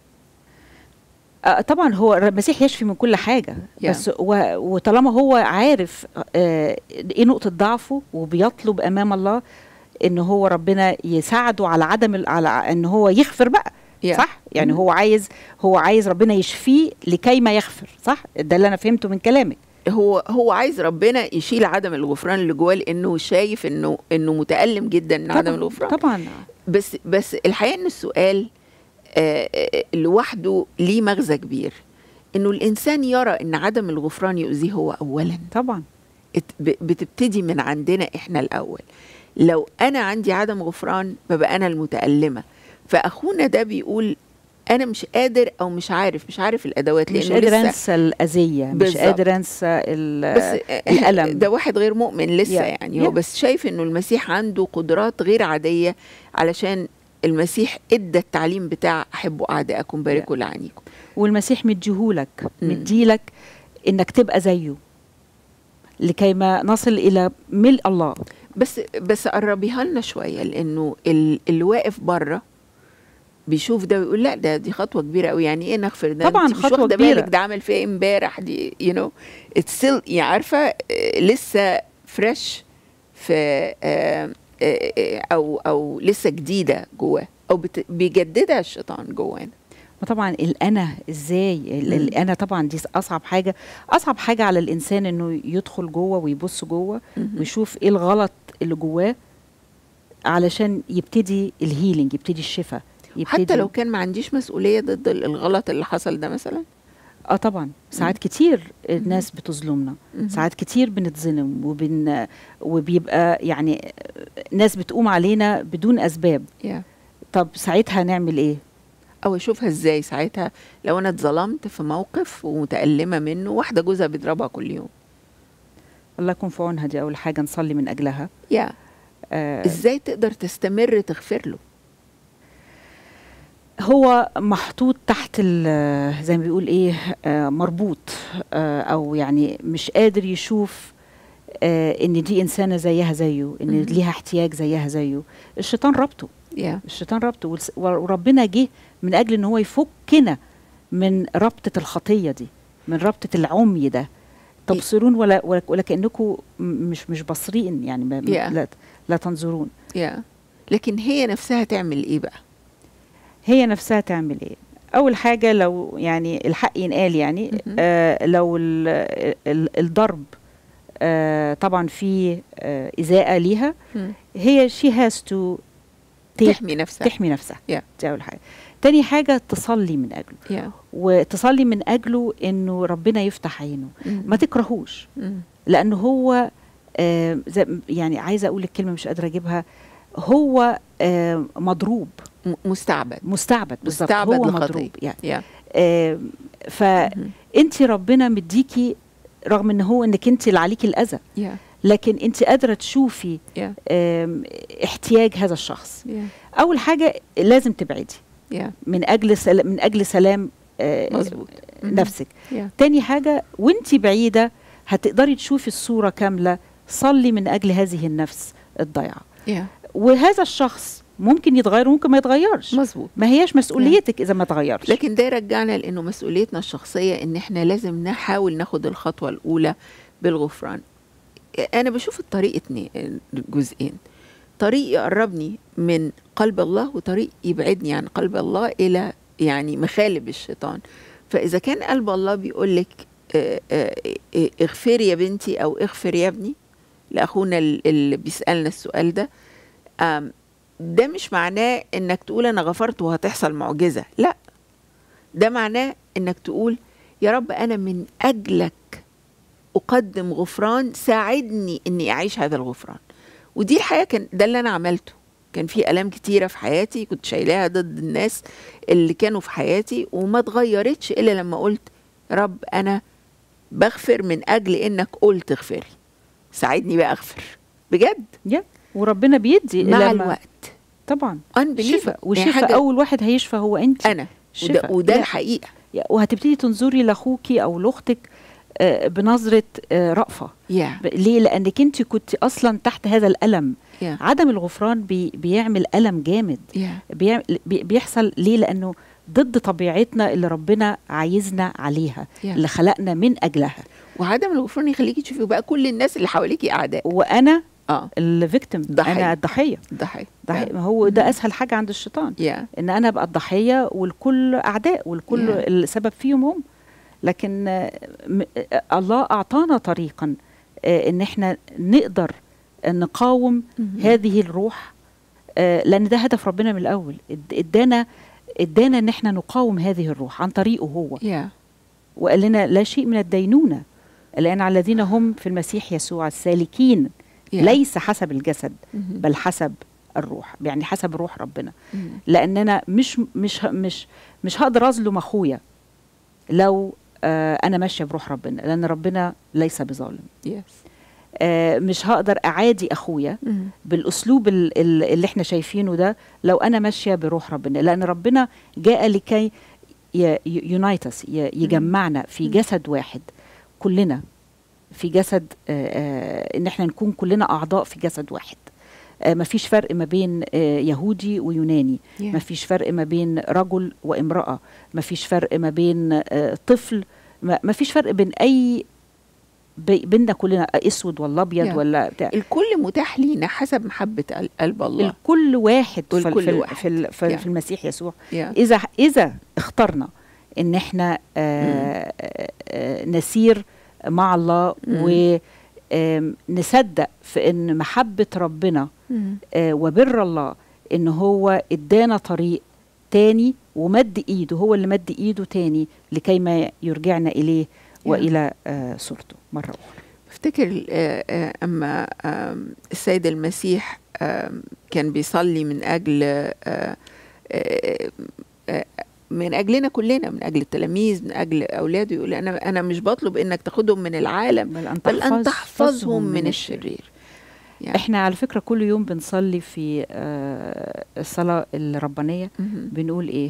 آه طبعا هو المسيح يشفي من كل حاجه Yeah. بس و... وطالما هو عارف آه ايه نقطه ضعفه وبيطلب امام الله ان هو ربنا يساعده على عدم ال- على ان هو يغفر بقى Yeah. صح يعني مم. هو عايز هو عايز ربنا يشفيه لكي ما يغفر صح ده اللي انا فهمته من كلامك هو هو عايز ربنا يشيل عدم الغفران اللي جواه لانه شايف انه انه متالم جدا من عدم طبعاً- الغفران طبعا بس بس الحقيقه ان السؤال آه، آه، لوحده ليه مغزى كبير انه الانسان يرى ان عدم الغفران يؤذيه هو اولا طبعا ات- ب- بتبتدي من عندنا احنا الاول لو انا عندي عدم غفران ببقى انا المتالمه فاخونا ده بيقول انا مش قادر او مش عارف مش عارف الادوات مش لانه قادر لسه انسى الاذيه مش بالظبط. قادر انسى ال- بس الألم. ده واحد غير مؤمن لسه يا- يعني يا. هو بس شايف انه المسيح عنده قدرات غير عاديه علشان المسيح ادى التعليم بتاع احبوا اعدائكم باركوا لعنيكم والمسيح مديهولك مم. مديلك انك تبقى زيه لكي ما نصل الى ملء الله بس بس قربيها لنا شويه لانه ال- اللي واقف بره بيشوف ده ويقول لا ده دي خطوه كبيره قوي يعني ايه نغفر ده طبعاً أنت مش خطوة واخدة كبيرة. بالك ده عمل فيها إيه امبارح دي يو نو اتس still يعني عارفه آه، لسه فريش في آه، آه، آه، او او لسه جديده جواه او بت- بيجددها الشيطان جوانا وطبعا الانا ازاي ال- مم. الانا طبعا دي اصعب حاجه اصعب حاجه على الانسان انه يدخل جوه ويبص جوه ويشوف ايه الغلط اللي جواه علشان يبتدي الهيلينج يبتدي الشفاء يبتدي حتى لو كان ما عنديش مسؤوليه ضد ال- الغلط اللي حصل ده مثلا اه طبعا ساعات كتير الناس بتظلمنا مهم. ساعات كتير بنتظلم وبن وبيبقى يعني ناس بتقوم علينا بدون اسباب yeah. طب ساعتها نعمل ايه او اشوفها ازاي ساعتها لو انا اتظلمت في موقف ومتألمة منه واحدة جوزها بيضربها كل يوم الله يكون في عونها دي اول حاجه نصلي من اجلها يا آه ازاي تقدر تستمر تغفر له هو محطوط تحت ال- زي ما بيقول ايه آه مربوط آه او يعني مش قادر يشوف آه ان دي انسانه زيها زيه ان مهم. ليها احتياج زيها زيه الشيطان ربطه يا الشيطان ربطه والس- وربنا جه من اجل ان هو يفكنا من ربطه الخطيه دي من ربطه العمي ده تبصرون ولا ولا ولا كانكم م- مش مش باصرين يعني ما Yeah. لا لا تنظرون يا لكن هي نفسها تعمل ايه بقى هي نفسها تعمل ايه اول حاجه لو يعني الحق ينقال يعني مهم. آه لو ال ال الضرب آه طبعا في آه اساءه ليها هي شي هاز تو تحمي نفسها تحمي نفسها Yeah. دي اول حاجه تاني حاجه تصلي من اجله يا وتصلي من اجله انه ربنا يفتح عينه ما تكرهوش مم. لانه هو آه زي يعني عايزه اقول الكلمه مش قادره اجيبها هو آه مضروب م- مستعبد مستعبد بالظبط مستعبد هو لخطية. مضروب يعني يا آه مهم. فانت ربنا مديكي رغم ان هو انك انت اللي عليكي الاذى يا لكن انت قادره تشوفي يا آم، احتياج هذا الشخص يا اول حاجه لازم تبعدي يا من اجل سل... من اجل سلام آه، مظبوط مهم. نفسك يا تاني حاجه وانت بعيده هتقدري تشوفي الصوره كامله صلي من اجل هذه النفس الضيعه يا وهذا الشخص ممكن يتغير وممكن ما يتغيرش مظبوط ما هياش مسؤوليتك اذا ما تغيرش لكن ده يرجعنا لانه مسؤوليتنا الشخصيه ان احنا لازم نحاول ناخد الخطوه الاولى بالغفران انا بشوف الطريق اتنين جزئين طريق يقربني من قلب الله وطريق يبعدني عن قلب الله الى يعني مخالب الشيطان فاذا كان قلب الله بيقول لك آه، آه، آه، اغفري يا بنتي او اغفر يا ابني لاخونا ال- اللي بيسالنا السؤال ده آم، ده مش معناه انك تقول انا غفرت وهتحصل معجزه لا ده معناه انك تقول يا رب انا من اجلك اقدم غفران ساعدني اني اعيش هذا الغفران ودي الحقيقه كان ده اللي انا عملته كان في الام كتيره في حياتي كنت شايلاها ضد الناس اللي كانوا في حياتي وما اتغيرتش الا لما قلت يا رب انا بغفر من اجل انك قلت اغفري ساعدني بقى اغفر بجد يا وربنا بيدي مع لما- الوقت طبعا unbelievable. شفاء يعني والشفاء حاجة- اول واحد هيشفى هو انت انا وده, شفاء. وده لا. الحقيقه يا- وهتبتدي تنظري لاخوكي او لاختك آه، بنظره آه، رأفه يا ب- ليه لانك انت كنت اصلا تحت هذا الالم يا عدم الغفران بي بيعمل الم جامد يا بيعمل بي بيحصل ليه لانه ضد طبيعتنا اللي ربنا عايزنا عليها يا. اللي خلقنا من اجلها وعدم الغفران يخليكي تشوفي بقى كل الناس اللي حواليكي اعداء وانا اه الفيكتيم ضحية. انا الضحيه ضحيه ضحية. ما هو ده مم. اسهل حاجه عند الشيطان يا ان انا ابقى الضحيه والكل اعداء والكل Yeah. السبب فيهم هم لكن آه، م- آه، الله اعطانا طريقا آه، ان احنا نقدر نقاوم مهم. هذه الروح آه، لان ده هدف ربنا من الاول إد- ادانا ادانا ان احنا نقاوم هذه الروح عن طريقه هو يا وقال لنا لا شيء من الدينونه الان على الذين هم في المسيح يسوع السالكين يا. ليس حسب الجسد مهم. بل حسب الروح يعني حسب روح ربنا مهم. لان انا مش مش ه- مش مش هقدر اظلم اخويا لو آه انا ماشيه بروح ربنا لان ربنا ليس بظالم يس آه مش هقدر اعادي اخويا مهم. بالاسلوب ال- ال- اللي احنا شايفينه ده لو انا ماشيه بروح ربنا لان ربنا جاء لكي يونايتس يجمعنا في مم. جسد واحد كلنا في جسد آه، آه، ان احنا نكون كلنا اعضاء في جسد واحد آه، مفيش فرق ما بين آه، يهودي ويوناني Yeah. مفيش فرق ما بين رجل وامرأة مفيش فرق ما بين آه، طفل ما- مفيش فرق بين اي بي- بيننا كلنا اسود ولا ابيض Yeah. ولا بتاع الكل متاح لينا حسب محبة قل- قلب الله الكل واحد في, والكل في, واحد. في, ال- في, Yeah. في المسيح يسوع Yeah. اذا اذا اخترنا ان احنا آه آه نسير مع الله مم. ونصدق في ان محبه ربنا مم. آه وبر الله ان هو ادانا طريق تاني ومد ايده هو اللي مد ايده تاني لكي ما يرجعنا اليه والى آه صورته مره اخرى افتكر آه، آه، اما آم، السيد المسيح آم، كان بيصلي من اجل آه، آه، آه، من اجلنا كلنا من اجل التلاميذ من اجل اولاده يقول انا انا مش بطلب انك تاخدهم من العالم بل ان, بل ان تحفظ- تحفظهم من الشرير يعني احنا على فكره كل يوم بنصلي في آه الصلاه الربانيه مهم. بنقول ايه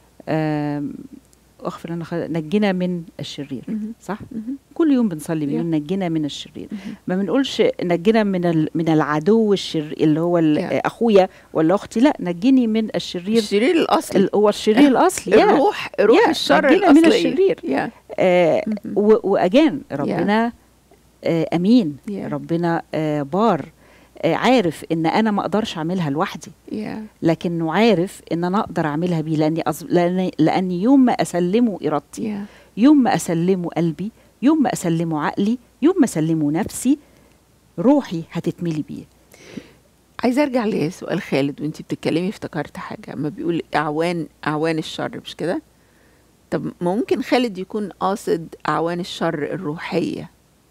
آم، اغفر لنا خ- نجنا من الشرير مهم. صح مهم. كل يوم بنصلي بنقول نجنا من الشرير ما بنقولش نجنا من ال- من العدو الشرير اللي هو ال- Yeah. اخويا ولا اختي لا نجني من الشرير الشرير الاصلي ال- هو الشرير الاصلي يا. الروح روح يا، الشر نجينا من الاصليه الشرير. يا آه مهم. و- واجان ربنا آه امين Yeah. ربنا آه بار آه عارف ان انا ما اقدرش اعملها لوحدي يا لكنه عارف ان انا اقدر اعملها بيه لاني أز... لاني لاني يوم ما اسلمه ارادتي يا يوم ما اسلمه قلبي يوم ما اسلمه عقلي يوم ما اسلمه نفسي روحي هتتملي بيه عايزه ارجع لسؤال خالد وانت بتتكلمي افتكرت حاجه اما بيقول اعوان اعوان الشر مش كده طب ممكن خالد يكون قاصد اعوان الشر الروحيه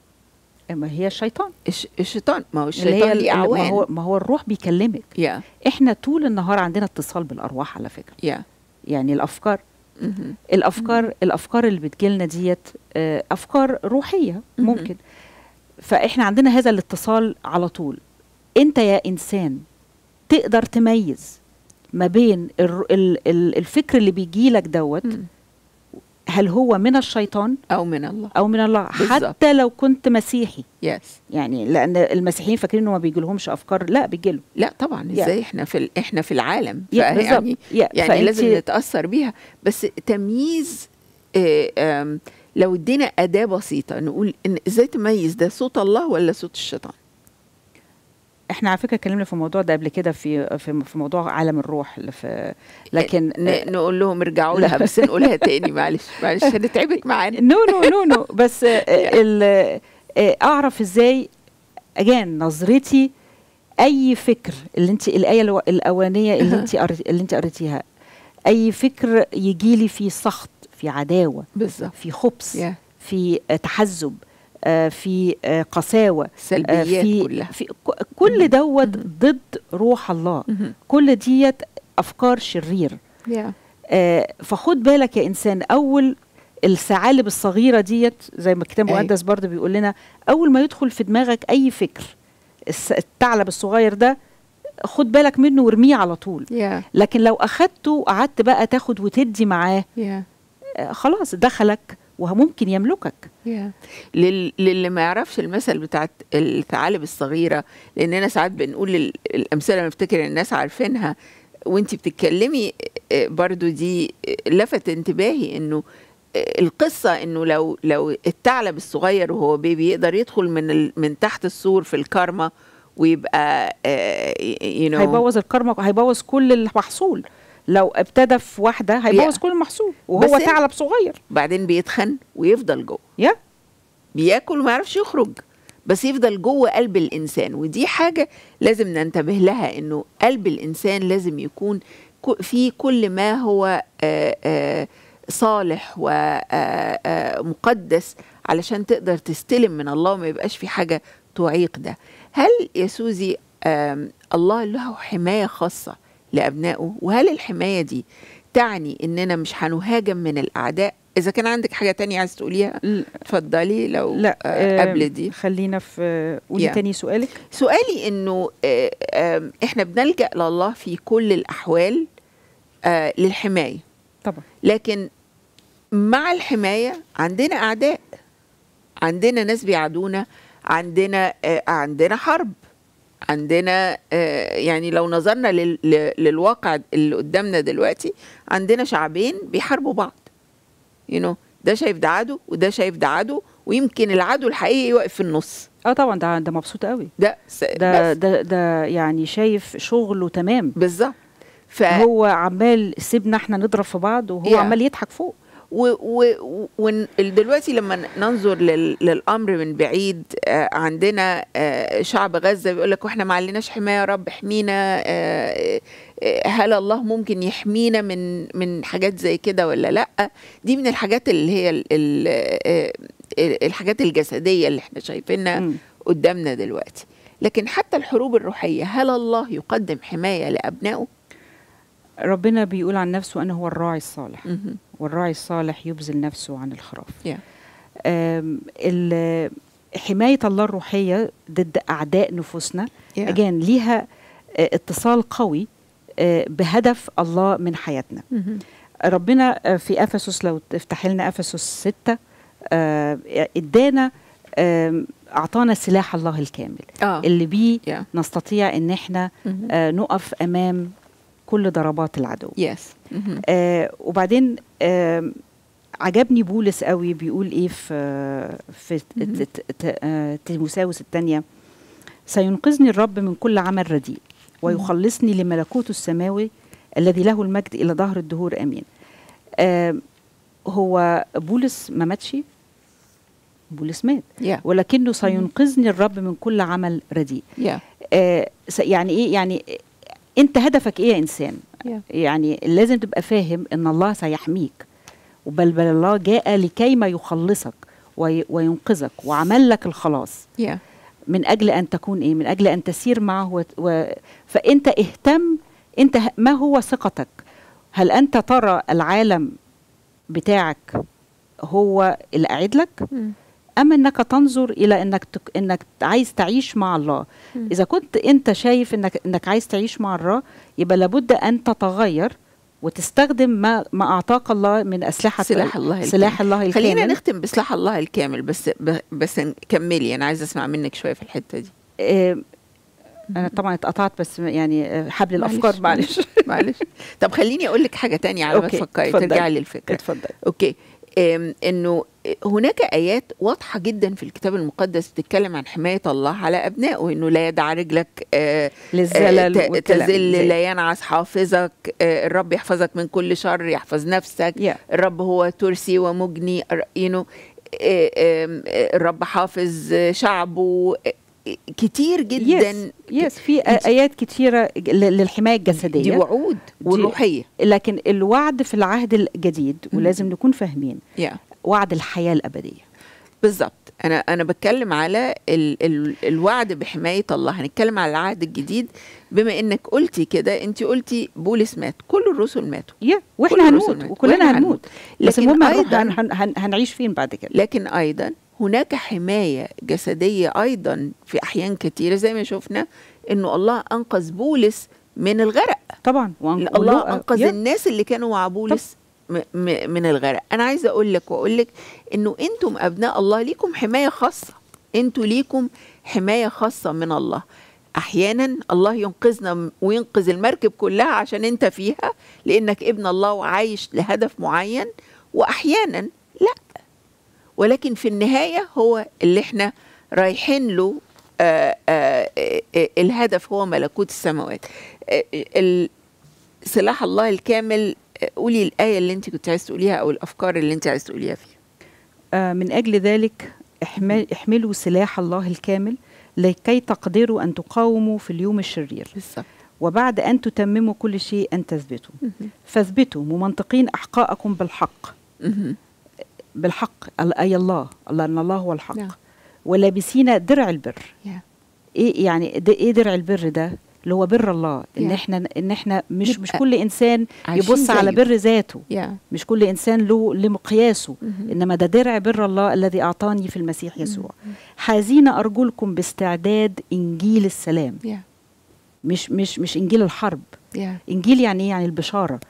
ما هي الشيطان الش... الشيطان ما هو اللي هي الشيطان ال- ليه ما اعوان هو ما هو الروح بيكلمك يا احنا طول النهار عندنا اتصال بالارواح على فكره يا يعني الافكار مهم. الافكار الافكار اللي بتجيلنا ديت آه، افكار روحيه مهم. ممكن فاحنا عندنا هذا الاتصال على طول انت يا انسان تقدر تميز ما بين الر- ال- ال- الفكر اللي بيجيلك دوت مم. هل هو من الشيطان او من الله او من الله بالظبط. حتى لو كنت مسيحي يس يعني لان المسيحيين فاكرين انه ما بيجيلهمش افكار لا بيجيلهم لا طبعا يا. ازاي احنا في ال... احنا في العالم يا بالظبط يعني يا يعني فأنت- لازم نتاثر بيها بس تمييز آه، آم، لو ادينا اداه بسيطه نقول ان ازاي تميز ده صوت الله ولا صوت الشيطان احنا على فكره اتكلمنا في الموضوع ده قبل كده في في في موضوع عالم الروح اللي في لكن ن- نقول لهم ارجعوا لها بس نقولها تاني معلش معلش هنتعبك معانا نو نو نو نو بس آه، ال- آه، اعرف ازاي اجان نظرتي اي فكر اللي انت الايه الو- الاولانيه اللي انت قريت- اللي انت قريتيها اي فكر يجي لي فيه سخط في عداوه بالظبط في خبث يا في آه، تحزب آه، في آه، قساوه آه، سلبيات في كلها في ك- كل دوت ضد روح الله مهم. كل ديت افكار شرير يا آه، فخد بالك يا انسان اول الثعالب الصغيره ديت زي ما الكتاب أي. المقدس برضه بيقول لنا اول ما يدخل في دماغك اي فكر الس- الثعلب الصغير ده خد بالك منه وارميه على طول يا لكن لو اخدته وقعدت بقى تاخد وتدي معاه يا آه، خلاص دخلك وممكن يملكك يا لل... للي ما يعرفش المثل بتاعت الثعالب الصغيره لاننا ساعات بنقول ال- الامثله بنفتكر الناس عارفينها وانت بتتكلمي آه، برضو دي آه، لفت انتباهي انه آه، القصه انه لو لو الثعلب الصغير وهو بيبي يقدر يدخل من ال... من تحت السور في الكارما ويبقى يو نو هيبوظ الكرمة هيبوظ كل المحصول لو ابتدى في واحده هيبوظ Yeah. كل المحصول وهو بس- ثعلب صغير بعدين بيتخن ويفضل جوه يا بياكل وما يعرفش يخرج بس يفضل جوه قلب الانسان ودي حاجه لازم ننتبه لها انه قلب الانسان لازم يكون كو- فيه كل ما هو آه، آه، صالح ومقدس علشان تقدر تستلم من الله وما يبقاش في حاجه تعيق ده هل يا سوزي آم، الله له حمايه خاصه لابنائه وهل الحمايه دي تعني اننا مش هنهاجم من الاعداء اذا كان عندك حاجه تانية عايز تقوليها اتفضلي لو لا آه، آه، قبل دي خلينا في قولي Yeah. تاني سؤالك سؤالي انه آه، آم، احنا بنلجا لله في كل الاحوال آه، للحمايه طبعا لكن مع الحمايه عندنا اعداء عندنا ناس بيعادونا عندنا آه، عندنا حرب عندنا آه، يعني لو نظرنا لل- ل- للواقع اللي قدامنا دلوقتي عندنا شعبين بيحاربوا بعض you know ده شايف ده عدو وده شايف ده عدو ويمكن العدو الحقيقي يقف في النص اه طبعا ده ده مبسوط قوي ده س- ده بس ده ده يعني شايف شغله تمام بالظبط ف هو عمال سيبنا احنا نضرب في بعض وهو Yeah. عمال يضحك فوق و و ودلوقتي لما ننظر لل للامر من بعيد آه، عندنا آه، شعب غزه بيقول لك واحنا ما عليناش حمايه يا رب احمينا آه، آه، هل الله ممكن يحمينا من من حاجات زي كده ولا لا دي من الحاجات اللي هي ال- ال- آه، آه، الحاجات الجسديه اللي احنا شايفينها مم. قدامنا دلوقتي لكن حتى الحروب الروحيه هل الله يقدم حمايه لابنائه ربنا بيقول عن نفسه أنا هو الراعي الصالح مهم. والراعي الصالح يبذل نفسه عن الخراف Yeah. آم، ال- حماية الله الروحية ضد أعداء نفوسنا Yeah. أجان ليها آه، اتصال قوي آه، بهدف الله من حياتنا مهم. ربنا آه، في أفسس لو تفتح لنا أفسس ستة آه، ادانا آم، أعطانا سلاح الله الكامل اه اللي بيه Yeah. نستطيع ان احنا مهم. آه نقف امام كل ضربات العدو يس مهم. آه وبعدين آه عجبني بولس قوي بيقول ايه في في مهم. ت- ت- ت- آه، تيموساوس الثانيه سينقذني الرب من كل عمل رديء ويخلصني لملكوته السماوي الذي له المجد الى ظهر الدهور امين آه هو بولس ما ماتش بولس مات Yeah. ولكنه سينقذني الرب من كل عمل رديء Yeah. آه س- يعني ايه يعني انت هدفك ايه يا انسان Yeah. يعني لازم تبقى فاهم ان الله سيحميك بل بل الله جاء لكي ما يخلصك وي وينقذك وعمل لك الخلاص Yeah. من اجل ان تكون ايه من اجل ان تسير معه و... و... فانت اهتم انت ه- ما هو ثقتك هل انت ترى العالم بتاعك هو اللي قاعد لك Mm. اما انك تنظر الى انك تك... انك عايز تعيش مع الله مم. اذا كنت انت شايف انك انك عايز تعيش مع الله يبقى لابد ان تتغير وتستخدم ما ما اعطاك الله من اسلحه سلاح الله الكامل. سلاح الله الكامل خلينا نختم بسلاح الله الكامل بس ب- بس كملي انا عايزه اسمع منك شويه في الحته دي آه، انا طبعا اتقطعت بس يعني آه، حبل الافكار معلش معلش طب خليني اقول لك حاجه تانية على ما أوكي، تفكري اتفضلي. ترجعي للفكره اتفضل اوكي أم، انه هناك ايات واضحه جدا في الكتاب المقدس بتتكلم عن حمايه الله على ابنائه انه لا يدع رجلك آه، للزلل آه، ت- والكلام تزل زي- لا ينعس حافظك آه، الرب يحفظك من كل شر يحفظ نفسك Yeah. الرب هو ترسي ومجني you know, آه، آم، آه، الرب حافظ آه، شعبه آه، كتير جدا يس يس في آ- ايات كتيره ج- ل- للحمايه الجسديه دي وعود والروحيه لكن الوعد في العهد الجديد ولازم نكون فاهمين yeah. وعد الحياه الابديه بالظبط انا انا بتكلم على ال ال الوعد بحمايه الله هنتكلم على العهد الجديد بما انك قلتي كده انت قلتي بولس مات كل الرسل ماتوا يا كل واحنا الرسل هنموت ماتوا. وكلنا وإحنا هنموت بس لكن المهم هنروح أيضاً- هن هن هن هنعيش فين بعد كده لكن ايضا هناك حمايه جسديه ايضا في احيان كثيره زي ما شفنا انه الله انقذ بولس من الغرق طبعا وأن- الله والله- انقذ يا. الناس اللي كانوا مع بولس م- م- من الغرق انا عايزه اقول لك واقول لك انه انتم ابناء الله ليكم حمايه خاصه انتوا ليكم حمايه خاصه من الله احيانا الله ينقذنا م- وينقذ المركب كلها عشان انت فيها لانك ابن الله وعايش لهدف معين واحيانا لا ولكن في النهايه هو اللي احنا رايحين له آه آه آه الهدف هو ملكوت السماوات آه ال- سلاح الله الكامل آه، قولي الآية اللي انت كنت عايز تقوليها أو الأفكار اللي انت عايز تقوليها فيها آه من اجل ذلك احمل احملوا سلاح الله الكامل لكي تقدروا ان تقاوموا في اليوم الشرير بالظبط وبعد ان تتمموا كل شيء ان تثبتوا فاثبتوا ممنطقين احقاءكم بالحق بالحق ال- اي الله الله ان الله هو الحق نعم. ولابسين درع البر Yeah. ايه يعني ده ايه درع البر ده اللي هو بر الله ان Yeah. احنا ان احنا مش مش نبقى كل انسان عايشين يبص على زيه. بر ذاته Yeah. مش كل انسان له لمقياسه مهم. انما ده درع بر الله الذي اعطاني في المسيح يسوع حازين ارجلكم باستعداد انجيل السلام Yeah. مش مش مش انجيل الحرب Yeah. انجيل يعني ايه يعني البشاره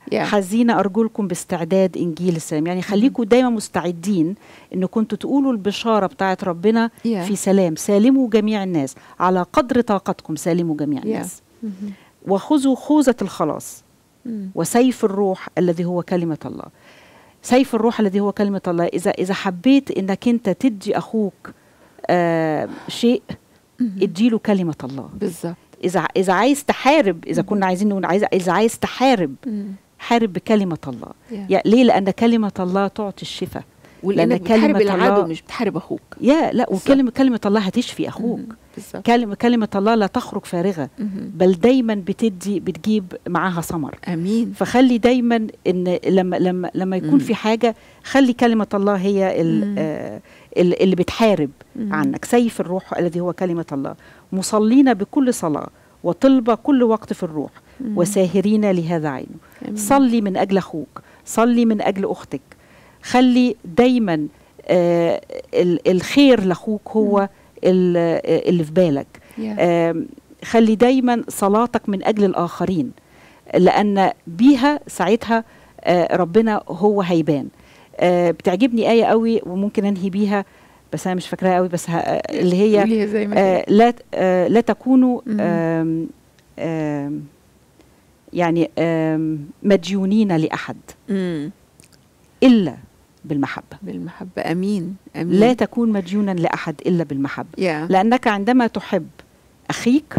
Yeah. حزينه ارجلكم باستعداد انجيل السلام يعني خليكم دايما مستعدين ان كنتوا تقولوا البشاره بتاعت ربنا Yeah. في سلام سالموا جميع الناس على قدر طاقتكم سالموا جميع Yeah. الناس وخذوا خوذه الخلاص مم. وسيف الروح الذي هو كلمة الله سيف الروح الذي هو كلمة الله إذا إذا حبيت إنك أنت تدي أخوك آه شيء اديله كلمة الله بالظبط إذا إذا عايز تحارب إذا كنا عايزين نقول عايز إذا عايز تحارب مم. حارب بكلمة الله Yeah. يا ليه لأن كلمة الله تعطي الشفاء ولانك لأن كلمة بتحارب العدو الله- مش بتحارب اخوك يا لا بالظبط. وكلمة كلمة الله هتشفي أخوك مم. بالظبط كلمة كلمة الله لا تخرج فارغة مم. بل دايما بتدي بتجيب معاها ثمر امين فخلي دايما ان لما لما لما يكون مم. في حاجه خلي كلمه الله هي مم. ال- آه، ال- اللي بتحارب مم. عنك سيف الروح الذي هو كلمه الله مصلين بكل صلاه وطلبة كل وقت في الروح مم. وساهرين لهذا عينه آمين. صلي من أجل أخوك صلي من أجل أختك خلي دايما آه ال- الخير لأخوك هو ال- آه، اللي في بالك Yeah. آم، خلي دايما صلاتك من أجل الآخرين لأن بيها ساعتها آه، ربنا هو هيبان آه، بتعجبني آية قوي وممكن أنهي بيها بس أنا مش فاكراها قوي بس ه- اللي هي اللي هي زي ما هي. آه، لا آه، لا تكونوا مم. آم، آم، يعني آم، مديونين لأحد مم. إلا بالمحبة بالمحبة أمين أمين لا تكون مديونا لأحد إلا بالمحبة يا لأنك عندما تحب أخيك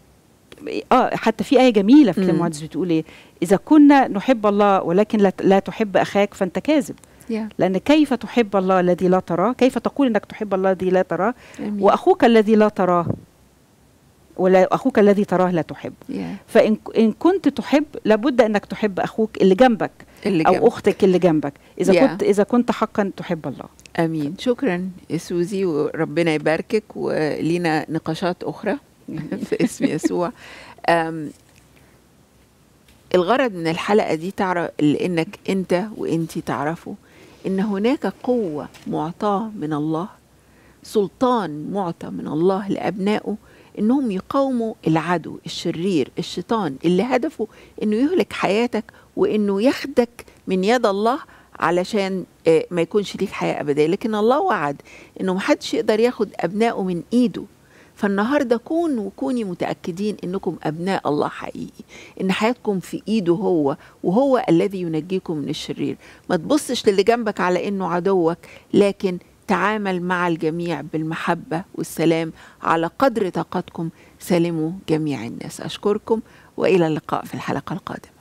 اه حتى في آية جميلة في كتاب مم. المقدس بتقول إيه إذا كنا نحب الله ولكن لا, لا تحب أخاك فأنت كاذب يا لأن كيف تحب الله الذي لا تراه كيف تقول إنك تحب الله الذي لا تراه أمين وأخوك الذي لا تراه ولا أخوك الذي تراه لا تحب يا فإن إن كنت تحب لابد أنك تحب أخوك اللي جنبك اللي أو جنب. أختك اللي جنبك إذا Yeah. كنت إذا كنت حقا تحب الله امين شكرا يا سوزي وربنا يباركك ولينا نقاشات اخرى في اسم يسوع أم، الغرض من الحلقه دي تعرف لانك انت وانتي تعرفوا ان هناك قوه معطاه من الله سلطان معطى من الله لابنائه انهم يقاوموا العدو الشرير الشيطان اللي هدفه انه يهلك حياتك وانه ياخدك من يد الله علشان آه، ما يكونش ليك حياه ابديه لكن الله وعد انه محدش يقدر ياخد ابنائه من ايده فالنهارده كون وكوني متاكدين انكم ابناء الله حقيقي ان حياتكم في ايده هو وهو الذي ينجيكم من الشرير ما تبصش للي جنبك على انه عدوك لكن تعامل مع الجميع بالمحبه والسلام على قدر طاقتكم سلموا جميع الناس اشكركم والى اللقاء في الحلقه القادمه